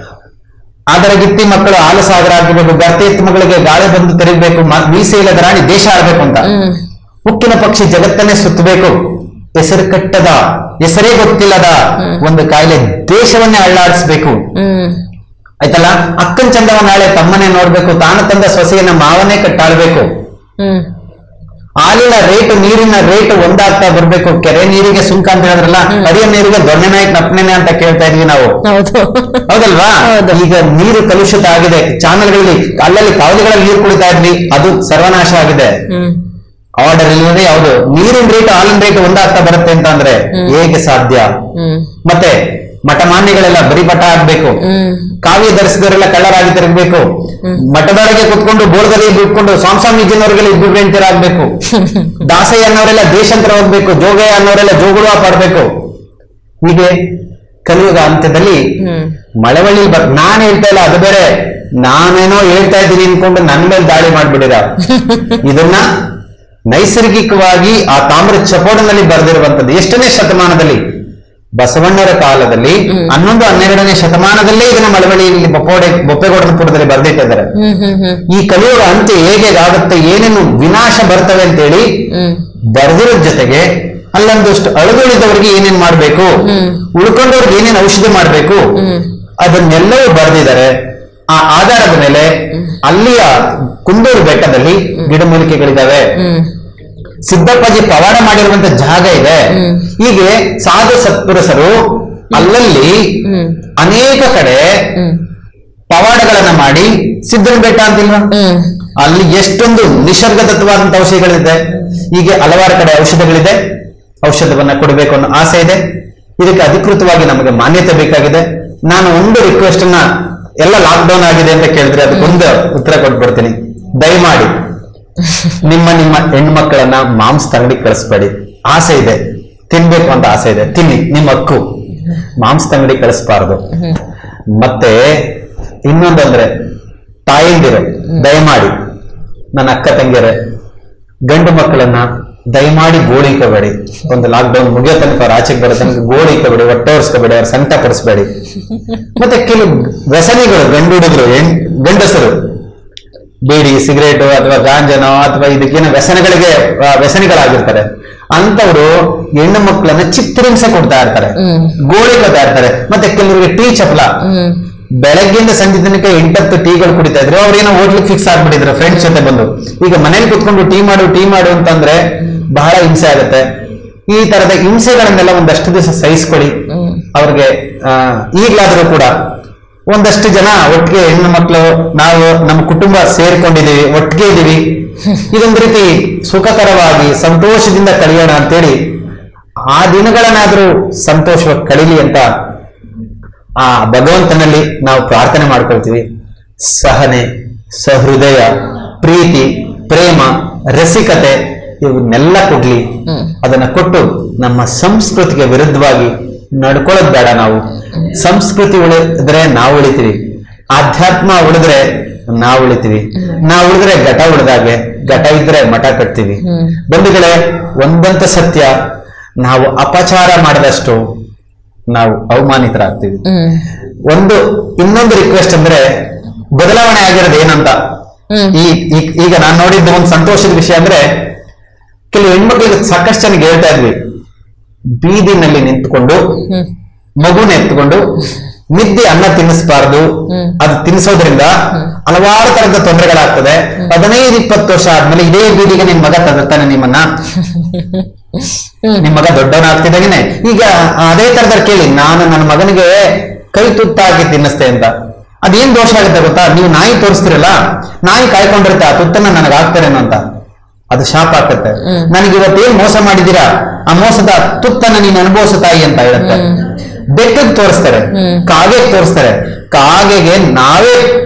ಅದರ ಗಿತ್ತಿ ಮಕ್ಕಳು ಹಾಲು ಸಾಗರ ಆಗಬೇಕು ಗರ್ತೆ ಎತ್ತು ಮಗಳಿಗೆ ಗಾಳಿ ಬಂದು ತೆರಿಬೇಕು ಮ- ಮೀಸೆ ಇಲ್ಲದ ರಾಣಿ ದೇಶ ಆಳ್ಬೇಕು ಅಂತ ಹ್ಮ್ ಉಕ್ಕಿನ ಪಕ್ಷಿ ಜಗತ್ತನ್ನೇ ಸುತ್ತಬೇಕು ಹೆಸರು ಕಟ್ಟದ ಹೆಸರೇ ಗೊತ್ತಿಲ್ಲದ ಒಂದು ಕಾಯಿಲೆ ದೇಶವನ್ನೇ ಅಳ್ಳಾಡಿಸ್ಬೇಕು ಹ್ಮ್ ಆಯ್ತಲ್ಲ ಅಕ್ಕನ್ ಚಂದವ ನಾಳೆ ತಮ್ಮನೆ ನೋಡ್ಬೇಕು ತಾನು ತಂದ ಸೊಸೆಯನ್ನ ಮಾವನೇ ಕಟ್ಟಾಳ್ಬೇಕು ಹ್ಮ್ ಹಾಲಿನ ರೇಟ್ ನೀರಿನ ರೇಟ್ ಒಂದಾಗ್ತಾ ಬರ್ಬೇಕು ಕೆರೆ ನೀರಿಗೆ ಸುಂಕ ಅಂತ ಹೇಳಿದ್ರಲ್ಲ ಹರಿಯ ನೀರಿಗೆ ದೊಣ್ಣೆ ನಾಯಕ್ ನಪ್ಪನೆ ಅಂತ ಕೇಳ್ತಾ ಇದ್ವಿ ನಾವು ಹೌದು ಹೌದಲ್ವಾ ಹೌದು. ಈಗ ನೀರು ಕಲುಷಿತ ಆಗಿದೆ ಚಾನಲ್ಗಳಲ್ಲಿ ಅಲ್ಲಲ್ಲಿ ಕಾವಲಿಗಳಲ್ಲಿ ನೀರು ಕುಡಿತಾ ಇದ್ವಿ ಅದು ಸರ್ವನಾಶ ಆಗಿದೆ ಹ್ಮ್ ಆರ್ಡರ್ ಇಲ್ಲದೆ ಯಾವುದು ನೀರಿನ ರೇಟ್ ಹಾಲಿನ ರೇಟ್ ಒಂದಾಗ್ತಾ ಬರುತ್ತೆ ಅಂತ ಅಂದ್ರೆ ಹೇಗೆ ಸಾಧ್ಯ ಹ್ಮ್ ಮತ್ತೆ ಮಠಮಾನ್ಯಗಳೆಲ್ಲ ಬರಿ ಪಟ ಆಗ್ಬೇಕು ಹ್ಮ್ ಕಾವ್ಯ ಧರಿಸಿದವರೆಲ್ಲ ಕಳ್ಳರಾಗಿ ತಿರುಗಬೇಕು ಮಠದೊಳಗೆ ಕುತ್ಕೊಂಡು ಬೋರ್ಡದಲ್ಲಿ ಬಿಟ್ಕೊಂಡು ಸ್ವಾಮಿಜಿನವರಿಗೆಲ್ಲ ಇಬ್ಬರು ಹೆಂಡತಿರಾಗ್ಬೇಕು ದಾಸಯ್ಯ ಅನ್ನೋರೆಲ್ಲ ದೇಶಾಂತರ ಹೋಗ್ಬೇಕು ಜೋಗಯ್ಯ ಅನ್ನೋರೆಲ್ಲ ಜೋಗುಳ ಪಾಡ್ಬೇಕು ಹೀಗೆ ಕಲಿಯುಗ ಅಂತ್ಯದಲ್ಲಿ ಹ್ಮ್ ಮಳವಳ್ಳಿ ಬರ್ ನಾನ್ ಹೇಳ್ತಾ ಇಲ್ಲ ಅದು ಬೇರೆ ನಾನೇನೋ ಹೇಳ್ತಾ ಇದ್ದೀನಿ ಅನ್ಕೊಂಡು ನನ್ ಮೇಲೆ ದಾಳಿ ಮಾಡ್ಬಿಡಿರ ಇದನ್ನ ನೈಸರ್ಗಿಕವಾಗಿ ಆ ತಾಮ್ರ ಚಪೋಡನಲ್ಲಿ ಬರೆದಿರುವಂತದ್ದು ಎಷ್ಟನೇ ಶತಮಾನದಲ್ಲಿ ಬಸವಣ್ಣರ ಕಾಲದಲ್ಲಿ ಹನ್ನೊಂದು ಹನ್ನೆರಡನೇ ಶತಮಾನದಲ್ಲೇ ಇದನ್ನ ಮಳವಳ್ಳಿಯಲ್ಲಿ ಬೊಪ್ಪೋಡೆ ಬೊಪ್ಪೆಗೌಡನಪುರದಲ್ಲಿ ಬರೆದಿಟ್ಟಿದ್ದಾರೆ ಹ್ಮ್ ಹ್ಮ್ ಹ್ಮ್ ಈ ಕಲಿಯುಗ ಅಂತ್ಯ ಹೇಗೆ ಆಗುತ್ತೆ ಏನೇನು ವಿನಾಶ ಬರ್ತವೆ ಅಂತೇಳಿ ಹ್ಮ್ ಬರೆದಿರೋದ್ ಜೊತೆಗೆ ಅಲ್ಲೊಂದಷ್ಟು ಅಳಗುಳಿದವರಿಗೆ ಏನೇನ್ ಮಾಡ್ಬೇಕು ಹ್ಮ್. ಉಳ್ಕೊಂಡವ್ರಿಗೆ ಏನೇನ್ ಔಷಧಿ ಮಾಡ್ಬೇಕು ಹ್ಮ್ ಅದನ್ನೆಲ್ಲವೂ ಬರೆದಿದ್ದಾರೆ ಆ ಆಧಾರದ ಮೇಲೆ ಅಲ್ಲಿಯ ಕುಂದೂರು ಬೆಟ್ಟದಲ್ಲಿ ಗಿಡಮೂಲಿಕೆಗಳಿದಾವೆ ಹ್ಮ್ ಸಿದ್ದಪ್ಪಾಜಿ ಪವಾಡ ಮಾಡಿರುವಂತ ಜಾಗ ಇದೆ ಹ್ಮ್. ಹೀಗೆ ಸಾಧು ಸತ್ಪುರುಷರು ಅಲ್ಲಲ್ಲಿ ಹ್ಮ್ ಅನೇಕ ಕಡೆ ಹ್ಮ್ ಪವಾಡಗಳನ್ನ ಮಾಡಿ ಸಿದ್ದನ ಬೆಟ್ಟ ಅಂತಿಲ್ವಾ ಹ್ಮ್ ಅಲ್ಲಿ ಎಷ್ಟೊಂದು ನಿಸರ್ಗದತ್ತವಾದಂತ ಔಷಧಿಗಳಿದೆ ಹೀಗೆ ಹಲವಾರು ಕಡೆ ಔಷಧಗಳಿದೆ ಔಷಧವನ್ನ ಕೊಡಬೇಕು ಅನ್ನೋ ಆಸೆ ಇದೆ ಇದಕ್ಕೆ ಅಧಿಕೃತವಾಗಿ ನಮಗೆ ಮಾನ್ಯತೆ ಬೇಕಾಗಿದೆ ನಾನು ಒಂದು ರಿಕ್ವೆಸ್ಟ್ ಅನ್ನ ಎಲ್ಲ ಲಾಕ್ಡೌನ್ ಆಗಿದೆ ಅಂತ ಕೇಳಿದ್ರೆ ಅದಕ್ಕೊಂದು ಉತ್ತರ ಕೊಟ್ಬಿಡ್ತೀನಿ ದಯಮಾಡಿ ನಿಮ್ಮ ನಿಮ್ಮ ಹೆಣ್ಮಕ್ಕಳನ್ನ ಮಾಂಸದ ಅಂಗಡಿಗೆ ಕಳಿಸ್ಬೇಡಿ ಆಸೆ ಇದೆ ತಿನ್ಬೇಕು ಅಂತ ಆಸೆ ಇದೆ ತಿನ್ನಿ ನಿಮ್ಮ ಹಕ್ಕು ಮಾಂಸದ ಅಂಗಡಿ ಕಳಿಸ್ಬಾರ್ದು ಮತ್ತೆ ಇನ್ನೊಂದು ಅಂದ್ರೆ ತಾಯಂದಿರು ದಯಮಾಡಿ ನನ್ನ ಅಕ್ಕ ತಂಗಿಯರೇ ಗಂಡು ಮಕ್ಕಳನ್ನ ದಯಮಾಡಿ ಗೋಳಿಕೋಬೇಡಿ ಒಂದು ಲಾಕ್ಡೌನ್ ಮುಗಿಯೋ ತನಕ ಅವ್ರು ಆಚೆಗೆ ಬರೋ ತನಕ ಗೋಳಿಕೋಬೇಡಿ ಹೊಟ್ಟೆ ಹೊರಿಸ್ಕೋಬೇಡಿ ಅವ್ರ ಸಂಕಟ ಪಡಿಸ್ಬೇಡಿ ಮತ್ತೆ ಕೆಲವು ವ್ಯಸನಿಗಳು ಗಂಡು ಹುಡುಗರು ಹೆಣ್ ಗಂಡಸರು ಬೀಡಿ ಸಿಗರೇಟು ಅಥವಾ ಗಾಂಜನೋ ಅಥವಾ ಇದಕ್ಕೇನೋ ವ್ಯಸನಗಳಿಗೆ ಆ, ವ್ಯಸನಿಗಳಾಗಿರ್ತಾರೆ ಅಂತವರು ಹೆಣ್ಣು ಮಕ್ಕಳನ್ನ ಚಿತ್ರಿಂಸೆ ಕೊಡ್ತಾ ಇರ್ತಾರೆ ಹ್ಮ್. ಗೋಳಿಕೋತಾ ಇರ್ತಾರೆ ಮತ್ತೆ ಕೆಲವರಿಗೆ ಟೀ ಚಪಲ ಹ್ಮ್ ಬೆಳಗ್ಗಿಂದ ಸಂಜೆ ತನಕ ಎಂಟತ್ತು ಟೀಗಳು ಕುಡಿತಾ ಇದ್ರು ಅವ್ರೇನೋ ಹೋಟ್ಲಿಗೆ ಫಿಕ್ಸ್ ಆಗ್ಬಿಟ್ಟಿದ್ರು ಫ್ರೆಂಡ್ಸ್ ಜೊತೆ ಬಂದು ಈಗ ಮನೇಲಿ ಕುತ್ಕೊಂಡು ಟೀ ಮಾಡು ಟೀ ಮಾಡು ಅಂತಂದ್ರೆ ಬಹಳ ಹಿಂಸೆ ಆಗುತ್ತೆ ಈ ತರದ ಹಿಂಸೆಗಳನ್ನೆಲ್ಲ ಒಂದಷ್ಟು ದಿವಸ ಸಹಿಸ್ಕೊಳ್ಳಿ ಹ್ಮ್ ಅವ್ರಿಗೆ ಆ, ಈಗ್ಲಾದ್ರೂ ಕೂಡ ಒಂದಷ್ಟು ಜನ ಒಟ್ಟಿಗೆ ಹೆಣ್ಣು ಮಕ್ಕಳು ನಾವು ನಮ್ಮ ಕುಟುಂಬ ಸೇರ್ಕೊಂಡಿದೀವಿ ಒಟ್ಟಿಗೆ ಇದೀವಿ ಇದೊಂದು ರೀತಿ ಸುಖಕರವಾಗಿ ಸಂತೋಷದಿಂದ ಕಳೆಯೋಣ ಅಂತೇಳಿ ಆ ದಿನಗಳನ್ನಾದ್ರೂ ಸಂತೋಷವಾಗಿ ಕಳೀಲಿ ಅಂತ ಆ ಭಗವಂತನಲ್ಲಿ ನಾವು ಪ್ರಾರ್ಥನೆ ಮಾಡ್ಕೊಳ್ತೀವಿ ಸಹನೆ ಸಹೃದಯ ಪ್ರೀತಿ ಪ್ರೇಮ ರಸಿಕತೆ ಇವನ್ನೆಲ್ಲ ಕೊಡ್ಲಿ ಹ್ಮ್. ಅದನ್ನ ಕೊಟ್ಟು ನಮ್ಮ ಸಂಸ್ಕೃತಿಗೆ ವಿರುದ್ಧವಾಗಿ ನಡ್ಕೊಳ್ಳೋದು ಬೇಡ ನಾವು ಸಂಸ್ಕೃತಿ ಉಳಿದ್ರೆ ನಾವು ಉಳಿತೀವಿ ಆಧ್ಯಾತ್ಮ ಉಳಿದ್ರೆ ನಾವು ಉಳಿತೀವಿ ನಾವು ಉಳಿದ್ರೆ ಘಟ ಉಳಿದಾಗೆ ಘಟ ಇದ್ರೆ ಮಠ ಕಟ್ತೀವಿ ಹ್ಮ್. ಬಂಧುಗಳೇ ಒಂದಂತ ಸತ್ಯ ನಾವು ಅಪಚಾರ ಮಾಡಿದಷ್ಟು ನಾವು ಅವಮಾನಿತರಾಗ್ತೀವಿ ಹ್ಮ್ ಒಂದು ಇನ್ನೊಂದು ರಿಕ್ವೆಸ್ಟ್ ಅಂದ್ರೆ ಬದಲಾವಣೆ ಆಗಿರೋದು ಏನಂತ ಹ್ಮ್ ಈ ಈ- ಈಗ ನಾನು ನೋಡಿದ್ದು ಒಂದು ಸಂತೋಷದ ವಿಷಯ ಅಂದ್ರೆ ಕೆಲವು ಹೆಣ್ಮಕ್ಳಿಗೆ ಸಾಕಷ್ಟು ಜನಕ್ಕೆ ಹೇಳ್ತಾ ಇದ್ವಿ ಬೀದಿನಲ್ಲಿ ನಿಂತ್ಕೊಂಡು ಹ್ಮ್ ಮಗುನ ಎತ್ಕೊಂಡು ನಿದ್ದೆ ಅನ್ನ ತಿನ್ನಿಸಬಾರ್ದು ಹ್ಮ್. ಅದು ತಿನ್ನಿಸೋದ್ರಿಂದ ಹಲವಾರು ತರದ ತೊಂದರೆಗಳಾಗ್ತದೆ ಹದಿನೈದು ಇಪ್ಪತ್ತು ವರ್ಷ ಆದ್ಮೇಲೆ ಇದೇ ಬೀದಿಗೆ ನಿನ್ ಮಗ ತಂದಿರ್ತಾನೆ ನಿಮ್ಮನ್ನ ಹ್ಮ್ ನಿಮ್ ಮಗ ದೊಡ್ಡವನಾಗ್ತಿದ್ದಾಗೇನೆ ಈಗ ಅದೇ ತರದಲ್ಲಿ ಕೇಳಿ ನಾನು ನನ್ನ ಮಗನಿಗೆ ಕೈ ತುತ್ತಾಗಿ ತಿನ್ನಿಸ್ತೆ ಅಂತ ಅದೇನ್ ದೋಷ ಆಗುತ್ತೆ ಗೊತ್ತಾ ನೀವು ನಾಯಿ ತೋರಿಸ್ತಿರಲ್ಲ ನಾಯಿ ಕಾಯ್ಕೊಂಡಿರುತ್ತೆ ಆ ತುತ್ತನ್ನ ನನಗೆ ಆಗ್ತಾರೇನೋ ಅಂತ ಅದು ಶಾಪ ಆಗ್ತದೆ ಹ್ಮ್. ನನಗೆ ಇವತ್ತೇನ್ ಮೋಸ ಮಾಡಿದ್ದೀರಾ ಆ ಮೋಸದ ತುತ್ತನ್ನ ನೀನು ಅನುಭವಿಸು ತಾಯಿ ಅಂತ ಹೇಳುತ್ತೆ ಬೆಕ್ಕಕ್ಕೆ ತೋರಿಸ್ತಾರೆ ಹ್ಮ್. ಕಾಗೆಗೆ ತೋರಿಸ್ತಾರೆ ಕಾಗೆಗೆ ನಾವೇ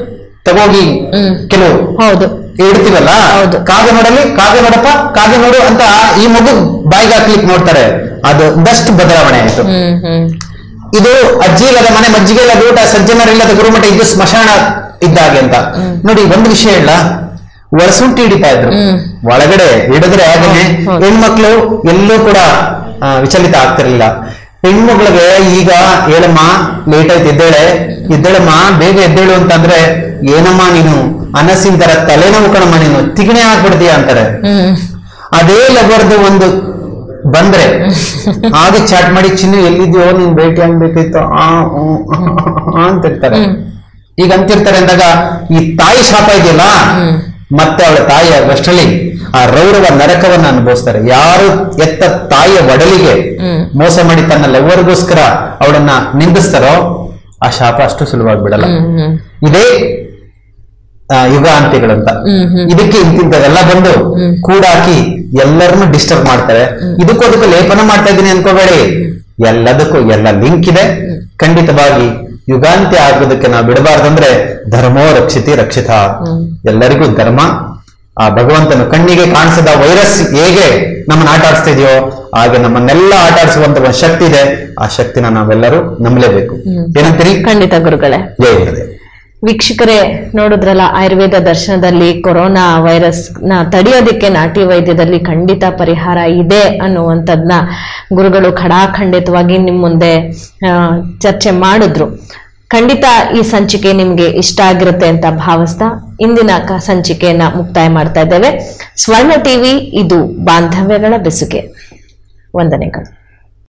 ತಗೋಗಿ ಹ್ಮ್. ಕೆಲವು ಹೌದು ಇಡ್ತೀವಲ್ಲ ಹೌದು. ಕಾಗೆ ನೋಡಲಿ ಕಾಗೆ ನೋಡಪ್ಪ ಕಾಗೆ ನೋಡು ಅಂತ ಈ ಮಗು ಬಾಯಿಗೆ ಹಾಕ್ಲಿಕ್ಕೆ ನೋಡ್ತಾರೆ ಅದು ದಷ್ಟು ಬದಲಾವಣೆ ಆಯ್ತು ಹ್ಮ್ ಹ್ಮ್ ಇದು ಅಜ್ಜಿ ಇಲ್ಲದ ಮನೆ ಮಜ್ಜಿಗೆ ಇಲ್ಲದ ಊಟ ಸಜ್ಜನರಿಲ್ಲದ ಗುರುಮಠ ಇದು ಸ್ಮಶಾನ ಇದ್ದಾಗೆ ಅಂತ ನೋಡಿ ಒಂದು ವಿಷಯ ಇಲ್ಲ ಒಳಸುಂಟಿ ಹಿಡಿತಾ ಇದ್ರು ಹ್ಮ್. ಒಳಗಡೆ ಹಿಡಿದ್ರೆ ಹಾಗೇನೆ ಹೌದು. ಹೆಣ್ಮಕ್ಳು ಎಲ್ಲೂ ಕೂಡ ಆ, ವಿಚಲಿತ ಆಗ್ತಿರ್ಲಿಲ್ಲ ಹೆಣ್ಮಕ್ಳಿಗೆ ಈಗ ಹೇಳಮ್ಮ ಲೇಟ್ ಆಯ್ತು ಎದ್ದೇಳೆ ಎದ್ದೇಳಮ್ಮ ಬೇಗ ಎದ್ದೇಳು ಅಂತಂದ್ರೆ ಏನಮ್ಮ ನೀನು ಅನಸಿನ ತರ ತಲೆನೋವು ಕಣಮ್ಮ ನೀನು ತಿಗಣೆ ಹಾಕ್ಬಿಡ್ತೀಯ ಅಂತಾರೆ ಹ್ಮ್ ಅದೇ ಲವರ್ದು ಒಂದು ಬಂದ್ರೆ ಹಾಗೆ ಚಾಟ್ ಮಾಡಿ ಚಿನ್ನು ಎಲ್ಲಿದ್ಯೋ ನೀನ್ ಭೇಟಿ ಆಗ್ಬೇಕಿತ್ತು ಆ ಹ್ಮ್, ಆ ಅಂತಿರ್ತಾರೆ ಹ್ಮ್. ಈಗ ಅಂತಿರ್ತಾರೆ ಅಂದಾಗ ಈ ತಾಯಿ ಶಾಪ ಇದೆಯಲ್ಲ ಹ್ಮ್. ಮತ್ತೆ ಅವಳ ತಾಯಿಯ ಅಷ್ಟರಲ್ಲಿ ಆ ರೌರವ ನರಕವನ್ನ ಅನುಭವಿಸ್ತಾರೆ ಯಾರು ಎತ್ತ ತಾಯಿಯ ಒಡಲಿಗೆ ಹ್ಮ್. ಮೋಸ ಮಾಡಿ ತನ್ನ ಲವ್ವರ್ಗೋಸ್ಕರ ಅವಳನ್ನ ನಿಂದಿಸ್ತಾರೋ ಆ ಶಾಪ ಅಷ್ಟು ಸುಲಭವಾಗಿ ಬಿಡಲ್ಲ ಹ್ಮ್ ಹ್ಮ್ ಇದೇ ಆ, ಯುಗಾಂತಿಗಳಂತ ಹ್ಮ್, ಹ್ಮ್. ಇದಕ್ಕೆ ಇಂತಿಂತದೆಲ್ಲ ಬಂದು ಹ್ಮ್. ಕೂಡಾಕಿ ಎಲ್ಲರನ್ನು ಡಿಸ್ಟರ್ಬ್ ಮಾಡ್ತಾರೆ ಇದಕ್ಕೂ ಅದಕ್ಕೂ ಲೇಪನ ಮಾಡ್ತಾ ಇದ್ದೀನಿ ಅನ್ಕೋಬೇಡಿ ಎಲ್ಲದಕ್ಕೂ ಎಲ್ಲ ಲಿಂಕ್ ಇದೆ ಖಂಡಿತವಾಗಿ ಯುಗಾಂತ್ಯ ಆಗೋದಕ್ಕೆ ನಾವು ಬಿಡಬಾರ್ದಂದ್ರೆ ಧರ್ಮೋ ರಕ್ಷಿತಿ ರಕ್ಷಿತ ಎಲ್ಲರಿಗೂ ಧರ್ಮ ಆ ಭಗವಂತನು ಕಣ್ಣಿಗೆ ಕಾಣಿಸದ ವೈರಸ್ ಹೇಗೆ ನಮ್ಮನ್ನ ಆಟ ಆಡಿಸ್ತಾ ಇದೆಯೋ ಹಾಗೆ ನಮ್ಮನ್ನೆಲ್ಲ ಆಟ ಆಡಿಸುವಂತ ಒಂದು ಶಕ್ತಿ ಇದೆ ಆ ಶಕ್ತಿನ ನಾವೆಲ್ಲರೂ ನಂಬಲೇಬೇಕು ಏನಂತೀರಿ ಖಂಡಿತ ಗುರುಗಳೇ ಜಯ ಗುರುದೇವ್ ವೀಕ್ಷಕರೇ ನೋಡಿದ್ರಲ್ಲ ಆಯುರ್ವೇದ ದರ್ಶನದಲ್ಲಿ ಕೊರೋನಾ ವೈರಸ್ ನ ತಡೆಯೋದಕ್ಕೆ ನಾಟಿ ವೈದ್ಯದಲ್ಲಿ ಖಂಡಿತ ಪರಿಹಾರ ಇದೆ ಅನ್ನುವಂಥದ್ನ ಗುರುಗಳು ಖಡಾಖಂಡಿತವಾಗಿ ನಿಮ್ಮ ಮುಂದೆ ಆ, ಚರ್ಚೆ ಮಾಡಿದ್ರು ಖಂಡಿತ ಈ ಸಂಚಿಕೆ ನಿಮ್ಗೆ ಇಷ್ಟ ಆಗಿರುತ್ತೆ ಅಂತ ಭಾವಿಸ್ತಾ ಇಂದಿನ ಕ- ಸಂಚಿಕೆಯನ್ನ ಮುಕ್ತಾಯ ಮಾಡ್ತಾ ಇದ್ದೇವೆ ಸ್ವರ್ಣ ಟಿವಿ ಇದು ಬಾಂಧವ್ಯಗಳ ಬೆಸುಗೆ ವಂದನೆಗಳು